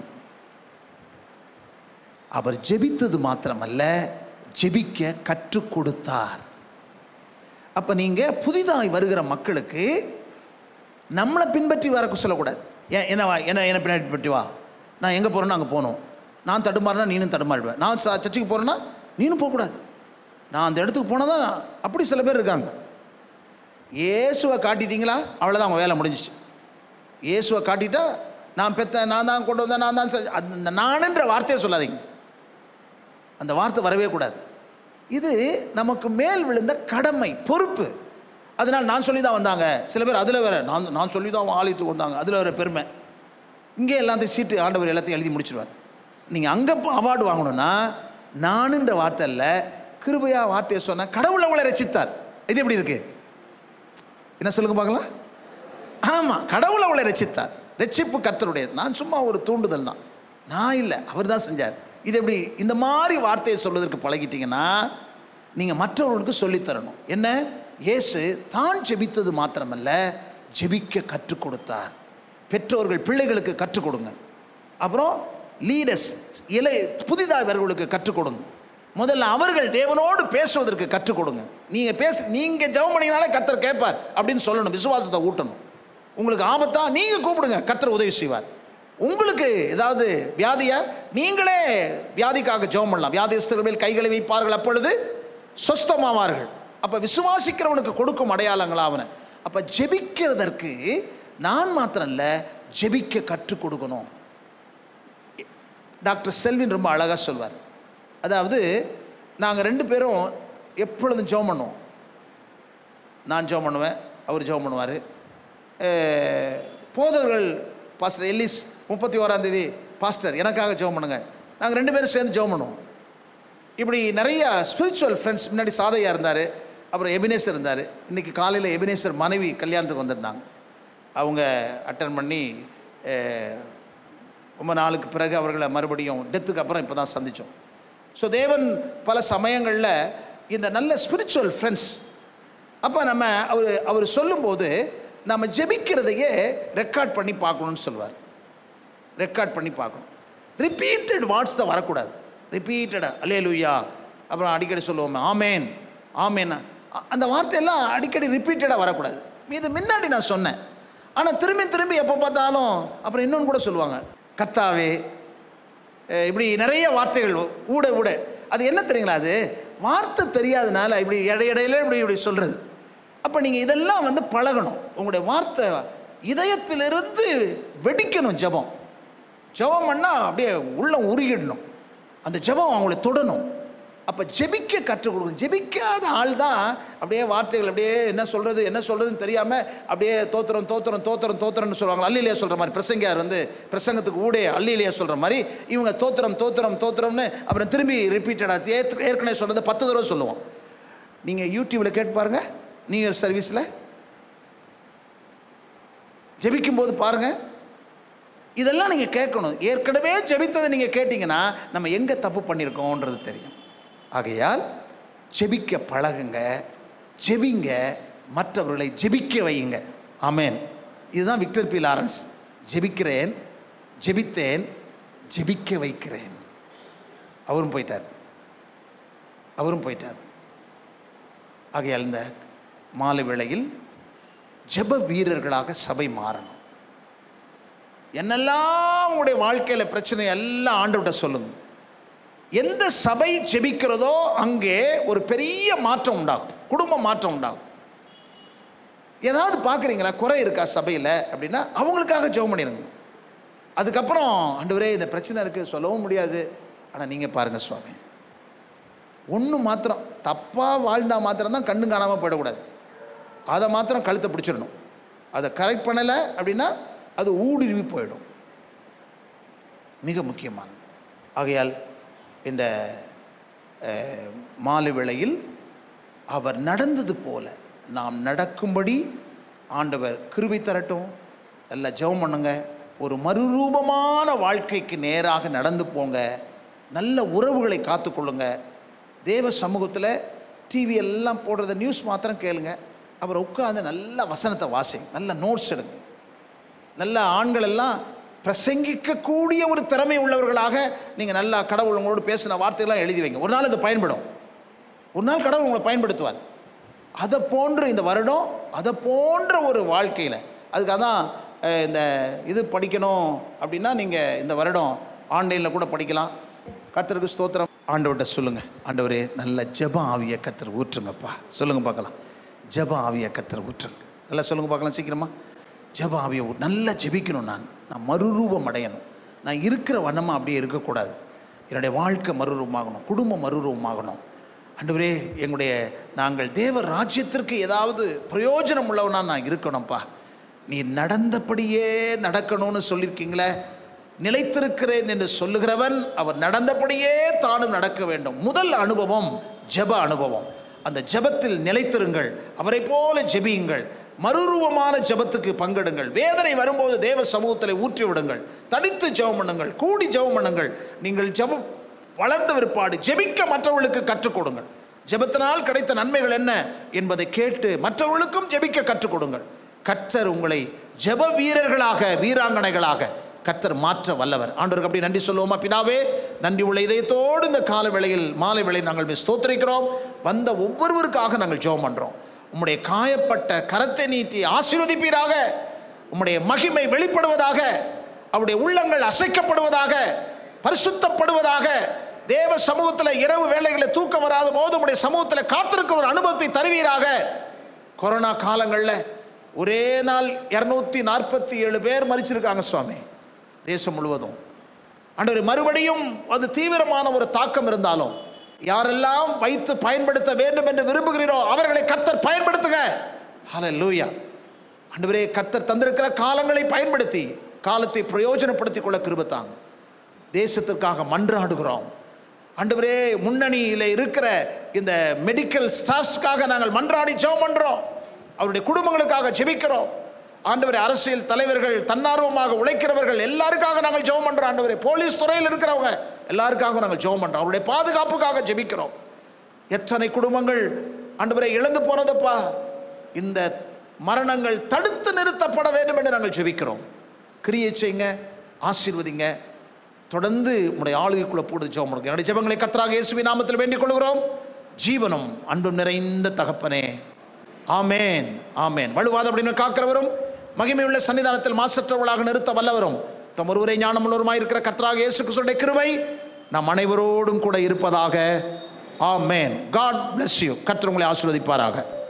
அவர் ஜெபித்தது மாத்திரமல்ல ஜெபிக்க கற்றுக் கொடுத்தார் அப்போ நீங்கள் புதிதாய் வருகிற மக்களுக்கு நம்மளை பின்பற்றி வர சொல்லக்கூடாது ஏன் என்ன வா என்ன என்ன பின்னாடி பின்பற்றி வா நான் எங்கே போகிறேன்னா அங்கே போகணும் நான் தடுமாறினா நீனும் தடுமாறிடுவேன் நான் ச- சர்ச்சுக்கு போகிறேன்னா நீனும் போகக்கூடாது நான் அந்த இடத்துக்கு போனால் தான் அப்படி சில பேர் இருக்காங்க இயேசுவை காட்டிட்டீங்களா அவ்வளோதான் அவங்க வேலை முடிஞ்சிச்சு இயேசுவை காட்டிட்டா நான் பெத்த நான் தான் கொண்டு வந்தேன் நான் தான் செஞ்ச- அந்த இந்த நானுன்ற வார்த்தையை சொல்லாதீங்க அந்த வார்த்தை வரவே கூடாது இது நமக்கு மேல் விழுந்த கடமை பொறுப்பு அதனால் நான் சொல்லி தான் வந்தாங்க சில பேர் அதில் வேற நான் நான் சொல்லி தான் ஆலயத்துக்கு வந்தாங்க அதில் வேற பெருமை இங்கே எல்லாத்தையும் சீட்டு ஆண்டவர் எல்லாத்தையும் எழுதி முடிச்சிடுவார் நீங்கள் அங்கே அவார்டு வாங்கணும்னா நானுன்ற வார்த்தை இல்லை கிருபையா வார்த்தையை சொன்ன கடவுள் அவளை ரசித்தார் இது எப்படி இருக்கு என்ன சொல்லுங்க பார்க்கலாம் ஆமாம் கடவுள் அவளை ரசித்தார் ரட்சிப்பு கர்த்தருடையது நான் சும்மா ஒரு தூண்டுதல் தான் நான் இல்லை அவர் தான் செஞ்சார் இது எப்படி இந்த மாதிரி வார்த்தையை சொல்வதற்கு பழகிட்டீங்கன்னா நீங்கள் மற்றவர்களுக்கு சொல்லித் தரணும் என்ன இயேசு தான் ஜெபித்தது மாத்திரமல்ல ஜெபிக்க கற்றுக் கொடுத்தார் பெற்றோர்கள் பிள்ளைகளுக்கு கற்றுக் கொடுங்க அப்புறம் லீடர்ஸ் இலை புதிதாக இவர்களுக்கு கற்றுக் கொடுங்க முதல்ல அவர்கள் தேவனோடு பேசுவதற்கு கற்றுக் கொடுங்க நீங்கள் பேச நீங்கள் ஜெபம் பண்ணிங்கனாலே கர்த்தர் கேட்பார் அப்படின்னு சொல்லணும் விசுவாசத்தை ஊட்டணும் உங்களுக்கு ஆபத்தா நீங்கள் கூப்பிடுங்க கர்த்தர் உதவி செய்வார் உங்களுக்கு ஏதாவது வியாதியா நீங்களே வியாதிக்காக ஜெபம் பண்ணலாம் வியாதிஸ்தர்கள் மேல் கைகளை வைப்பார்கள் அப்பொழுது சொஸ்தமாவார்கள் அப்போ விசுவாசிக்கிறவனுக்கு கொடுக்கும் அடையாளங்களா அவனை அப்போ ஜெபிக்கிறதற்கு நான் மாத்திரம் இல்லை ஜெபிக்க கற்றுக் கொடுக்கணும் டாக்டர் செல்வின் ரொம்ப அழகாக சொல்வார் அதாவது நாங்கள் ரெண்டு பேரும் எப்பொழுதும் ஜெபம் பண்ணுவோம் நான் ஜெபம் பண்ணுவேன் அவர் ஜெபம் பண்ணுவார் போதவர்கள் பாஸ்டர் எல்லிஸ் முப்பத்தி ஓராம் தேதி பாஸ்டர் எனக்காக ஜெபம் பண்ணுங்க நாங்கள் ரெண்டு பேரும் சேர்ந்து ஜெபம் பண்ணுவோம் இப்படி நிறைய ஸ்பிரிச்சுவல் ஃப்ரெண்ட்ஸ் முன்னாடி சாதையா இருந்தார் அப்புறம் எபினேசர் இருந்தார் இன்றைக்கி காலையில் எபினேசர் மனைவி கல்யாணத்துக்கு வந்திருந்தாங்க அவங்க அட்டன் பண்ணி அஹ், ரொம்ப நாளுக்கு பிறகு அவர்களை மறுபடியும் டெத்துக்கு அப்புறம் இப்போ தான் சந்தித்தோம் ஸோ தேவன் பல சமயங்களில் இந்த நல்ல ஸ்பிரிச்சுவல் ஃப்ரெண்ட்ஸ் அப்போ நம்ம அவர் அவர் சொல்லும்போது நம்ம ஜெபிக்கிறதையே ரெக்கார்ட் பண்ணி பார்க்கணும்னு சொல்லுவார் ரெக்கார்ட் பண்ணி பார்க்கணும் ரிப்பீட்டட் வாட்ஸ் தான் வரக்கூடாது ரிப்பீட்டடாக அலேலுயா அப்புறம் அடிக்கடி சொல்லுவோமே ஆமேன் ஆமேன் அ- அந்த வார்த்தையெல்லாம் அடிக்கடி ரிப்பீட்டடாக வரக்கூடாது இது முன்னாடி நான் சொன்னேன் ஆனால் திரும்பி திரும்பி எப்போ பார்த்தாலும் அப்புறம் இன்னொன்று கூட சொல்லுவாங்க கர்த்தாவே அஹ் இப்படி நிறைய வார்த்தைகள் ஊட ஊட அது என்ன தெரியுங்களா அது வார்த்தை தெரியாதனால இப்படி இடை இடையில இப்படி இப்படி சொல்கிறது அப்போ நீங்கள் இதெல்லாம் வந்து பழகணும் உங்களுடைய வார்த்தை இதயத்திலிருந்து வெடிக்கணும் ஜெபம் ஜெபம் பண்ணால் அப்படியே உள்ளம் உருகிடணும் அந்த ஜெபம் அவங்கள தொடணும் அப்போ ஜெபிக்க கற்றுக் கொடுக்கணும் ஜெபிக்காத ஆள் தான் அப்படியே வார்த்தைகள் அப்படியே என்ன சொல்கிறது என்ன சொல்கிறதுன்னு தெரியாமல் அப்படியே தோத்திரம் தோத்திரம் தோத்திரம் தோத்திரம்னு சொல்லுவாங்க அல்லிலியா சொல்கிற மாதிரி பிரசங்கியார் வந்து பிரசங்கத்துக்கு ஊடே அல்லிலியா சொல்கிற மாதிரி இவங்க தோத்திரம் தோத்திரம் தோத்திரம்னு அப்புறம் திரும்பி ரிப்பீட்டடாக ஏற்கனவே சொன்னது பத்து தடவை சொல்லுவோம் நீங்கள் யூடியூப்பில் கேட்டு பாருங்கள் நியூ இயர் சர்வீஸில் ஜெபிக்கும்போது பாருங்கள் இதெல்லாம் நீங்கள் கேட்கணும் ஏற்கனவே ஜெபித்ததை நீங்கள் கேட்டிங்கன்னா நம்ம எங்கே தப்பு பண்ணியிருக்கோன்றது தெரியும் ஆகையால் ஜெபிக்க பழகுங்க ஜெபிங்க மற்றவர்களை ஜெபிக்க வையுங்க ஆமென் இதுதான் விக்டர் பி லாரன்ஸ் ஜெபிக்கிறேன் ஜெபித்தேன் ஜெபிக்க வைக்கிறேன் அவரும் போயிட்டார் அவரும் போயிட்டார் ஆகையால் இந்த மாலை வேளையில் ஜெப வீரர்களாக சபை மாறணும் என்னெல்லாம் உங்களுடைய வாழ்க்கையில் பிரச்சனை எல்லாம் ஆண்டவர்கிட்ட சொல்லுங்க எந்த சபை ஜெபிக்கிறதோ அங்கே ஒரு பெரிய மாற்றம் உண்டாகும் குடும்ப மாற்றம் உண்டாகும் ஏதாவது பார்க்குறீங்களா குறை இருக்கா சபையில் அப்படின்னா அவங்களுக்காக ஜெபம் பண்ணிடுங்க அதுக்கப்புறம் ஆண்டவரே இந்த பிரச்சனை இருக்குது சொல்லவும் முடியாது ஆனால் நீங்கள் பாருங்கள் சுவாமி ஒன்று மாத்திரம் தப்பாக வாழ்ந்தால் மாத்திரம் தான் கண்ணு காணாமல் போயிடக்கூடாது அதை மாத்திரம் கழுத்தை பிடிச்சிடணும் அதை கரெக்ட் பண்ணலை அப்படின்னா அது ஊடுருவி போயிடும் மிக முக்கியமானது ஆகையால் இந்த அஹ், மாலை வேளையில் அவர் நடந்தது போல நாம் நடக்கும்படி ஆண்டவர் கிருபை தரட்டும் எல்லாம் ஜெபம் பண்ணுங்க ஒரு மறுரூபமான வாழ்க்கைக்கு நேராக நடந்து போங்க நல்ல உறவுகளை காத்துக்கொள்ளுங்க தேவ சமூகத்தில் டிவி எல்லாம் போடுறத நியூஸ் மாத்திரம் கேளுங்க அப்புறம் உட்காந்து நல்ல வசனத்தை வாசிங்க நல்ல நோட்ஸ் எடுங்க நல்ல ஆண்கள் எல்லாம் பிரசங்கிக்கக்கூடிய ஒரு திறமை உள்ளவர்களாக நீங்கள் நல்லா கடவுள் உங்களோடு பேசின வார்த்தைகள்லாம் எழுதி வைங்க ஒரு நாள் இது பயன்படும் ஒரு நாள் கடவுள் உங்களை பயன்படுத்துவார் அதை போன்று இந்த வருடம் அதை போன்ற ஒரு வாழ்க்கையில் அதுக்காக தான் அஹ், இந்த இது படிக்கணும் அப்படின்னா நீங்கள் இந்த வருடம் ஆன்லைனில் கூட படிக்கலாம் கர்த்தருக்கு ஸ்தோத்திரம் ஆண்டவர்கிட்ட சொல்லுங்கள் ஆண்டவரே நல்ல ஜெப ஆவிய கர்த்தர் ஊற்றுங்கப்பா சொல்லுங்கள் பார்க்கலாம் ஜெப ஆவிய கர்த்தர் ஊற்றுங்க நல்லா சொல்லுங்கள் பார்க்கலாம் சீக்கிரமா ஜெப ஆவியை ஊ- நல்லா ஜெபிக்கணும் நான் நான் மறுரூபம் அடையணும் நான் இருக்கிற வண்ணமாக அப்படியே இருக்கக்கூடாது என்னுடைய வாழ்க்கை மறுரூபமாகணும் குடும்பம் மறுரூபமாகணும் ஆண்டவரே எங்களுடைய நாங்கள் தேவ ராஜ்யத்திற்கு ஏதாவது பிரயோஜனம் உள்ளவனா நான் இருக்கணும்ப்பா நீ நடந்தபடியே நடக்கணும்னு சொல்லியிருக்கீங்களே நிலைத்திருக்கிறேன் என்று சொல்லுகிறவன் அவர் நடந்தபடியே தானும் நடக்க வேண்டும் முதல் அனுபவம் ஜெப அனுபவம் அந்த ஜெபத்தில் நிலைத்திருங்கள் அவரை போல ஜெபியுங்கள் மறுரூபமான ஜெபத்துக்கு பங்கெடுங்கள் வேதனை வரும்போது தேவ சமூகத்தில் ஊற்றி விடுங்கள் தனித்து ஜெபம் பண்ணுங்கள் கூடி ஜெபம் பண்ணுங்கள் நீங்கள் ஜெபம் வளர்ந்த விற்பாடு ஜெபிக்க மற்றவர்களுக்கு கற்றுக் கொடுங்கள் ஜெபத்தினால் கிடைத்த நன்மைகள் என்ன என்பதை கேட்டு மற்றவர்களுக்கும் ஜெபிக்க கற்றுக் கொடுங்கள் கர்த்தர் உங்களை ஜெப வீரர்களாக வீராங்கனைகளாக கர்த்தர் மாற்ற வல்லவர் ஆண்டவருக்கு அப்படி நன்றி சொல்லுவோமா பிதாவே நன்றி உள்ள இதயத்தோடு இந்த கால வேளையில் மாலை வேளையில் நாங்கள் மிஸ் ஸ்தோத்திரிக்கிறோம் வந்த ஒவ்வொருவருக்காக நாங்கள் ஜெபம் பண்ணுறோம் உம்முடைய காயப்பட்ட கரத்தை நீட்டி ஆசீர்வதிப்பீராக உம்முடைய மகிமை வெளிப்படுவதாக அவருடைய உள்ளங்கள் அசைக்கப்படுவதாக பரிசுத்தப்படுவதாக தேவ சமூகத்தில் இரவு வேளைகளை தூக்கம் வராத போது உம்முடைய சமூகத்தில் காத்திருக்கிற ஒரு அனுபவத்தை தருவீராக கொரோனா காலங்களில் ஒரே நாள் இரநூத்தி நாற்பத்தி ஏழு பேர் மறிச்சிருக்காங்க சுவாமி தேசம் முழுவதும் ஆண்டவர் மறுபடியும் அது தீவிரமான ஒரு தாக்கம் இருந்தாலும் யாரெல்லாம் வைத்து பயன்படுத்த வேண்டும் என்று விரும்புகிறீரோ அவர்களை கர்த்தர் பயன்படுத்துங்க ஹalleluya ஆண்டவரே கர்த்தர் தந்திருக்கிற காலங்களை பயன்படுத்தி காலத்தை பிரயோஜனப்படுத்திக் கொள்ள கிருபத்தாங்க தேசத்திற்காக மன்றாடுகிறோம் ஆண்டவரே முன்னணியில் இருக்கிற இந்த மெடிக்கல் ஸ்டாஃப்ஸ்க்காக நாங்கள் மன்றாடி ஜெபம் பண்றோம் அவருடைய குடும்பங்களுக்காக ஜெபிக்கிறோம் ஆண்டவரே அரசியல் தலைவர்கள் தன்னார்வமாக உழைக்கிறவர்கள் எல்லாருக்காக நாங்கள் ஜெபம் பண்றோம் ஆண்டவரே போலீஸ் துறையில் இருக்கிறவங்க எல்லாருக்காக நாங்கள் ஜெபம் பண்றோம் அவருடைய பாதுகாப்புக்காக ஜெபிக்கிறோம் எத்தனை குடும்பங்கள் ஆண்டவரை இழந்து போனதப்பா இந்த மரணங்கள் தடுத்து நிறுத்தப்பட வேண்டும் என்று நாங்கள் ஜெபிக்கிறோம் கிரியை செய்யுங்க ஆசீர்வதிங்க தொடர்ந்து உடைய ஆளுகைக்குள்ள போடுது ஜெபம் பண்ணுங்க என்னுடைய ஜெபங்களை கத்தராக இயேசுவின் நாமத்தில் வேண்டிக் கொள்கிறோம் ஜீவனும் அன்பும் நிறைந்த தகப்பனே ஆமேன் ஆமேன் வலுவாத அப்படின்னு காக்கிறவரும் மகிமையுள்ள சன்னிதானத்தில் மாசற்றவர்களாக நிறுத்த வல்லவரும் தம் ஒருவரை ஞானமுள்ளவருமாய் இருக்கிற கர்த்தராக இயேசு கிறிஸ்துடைய கிருபை நம் அனைவரோடும் கூட இருப்பதாக ஆமேன் காட் bless யூ கர்த்தர் உங்களை ஆசீர்வதிப்பாராக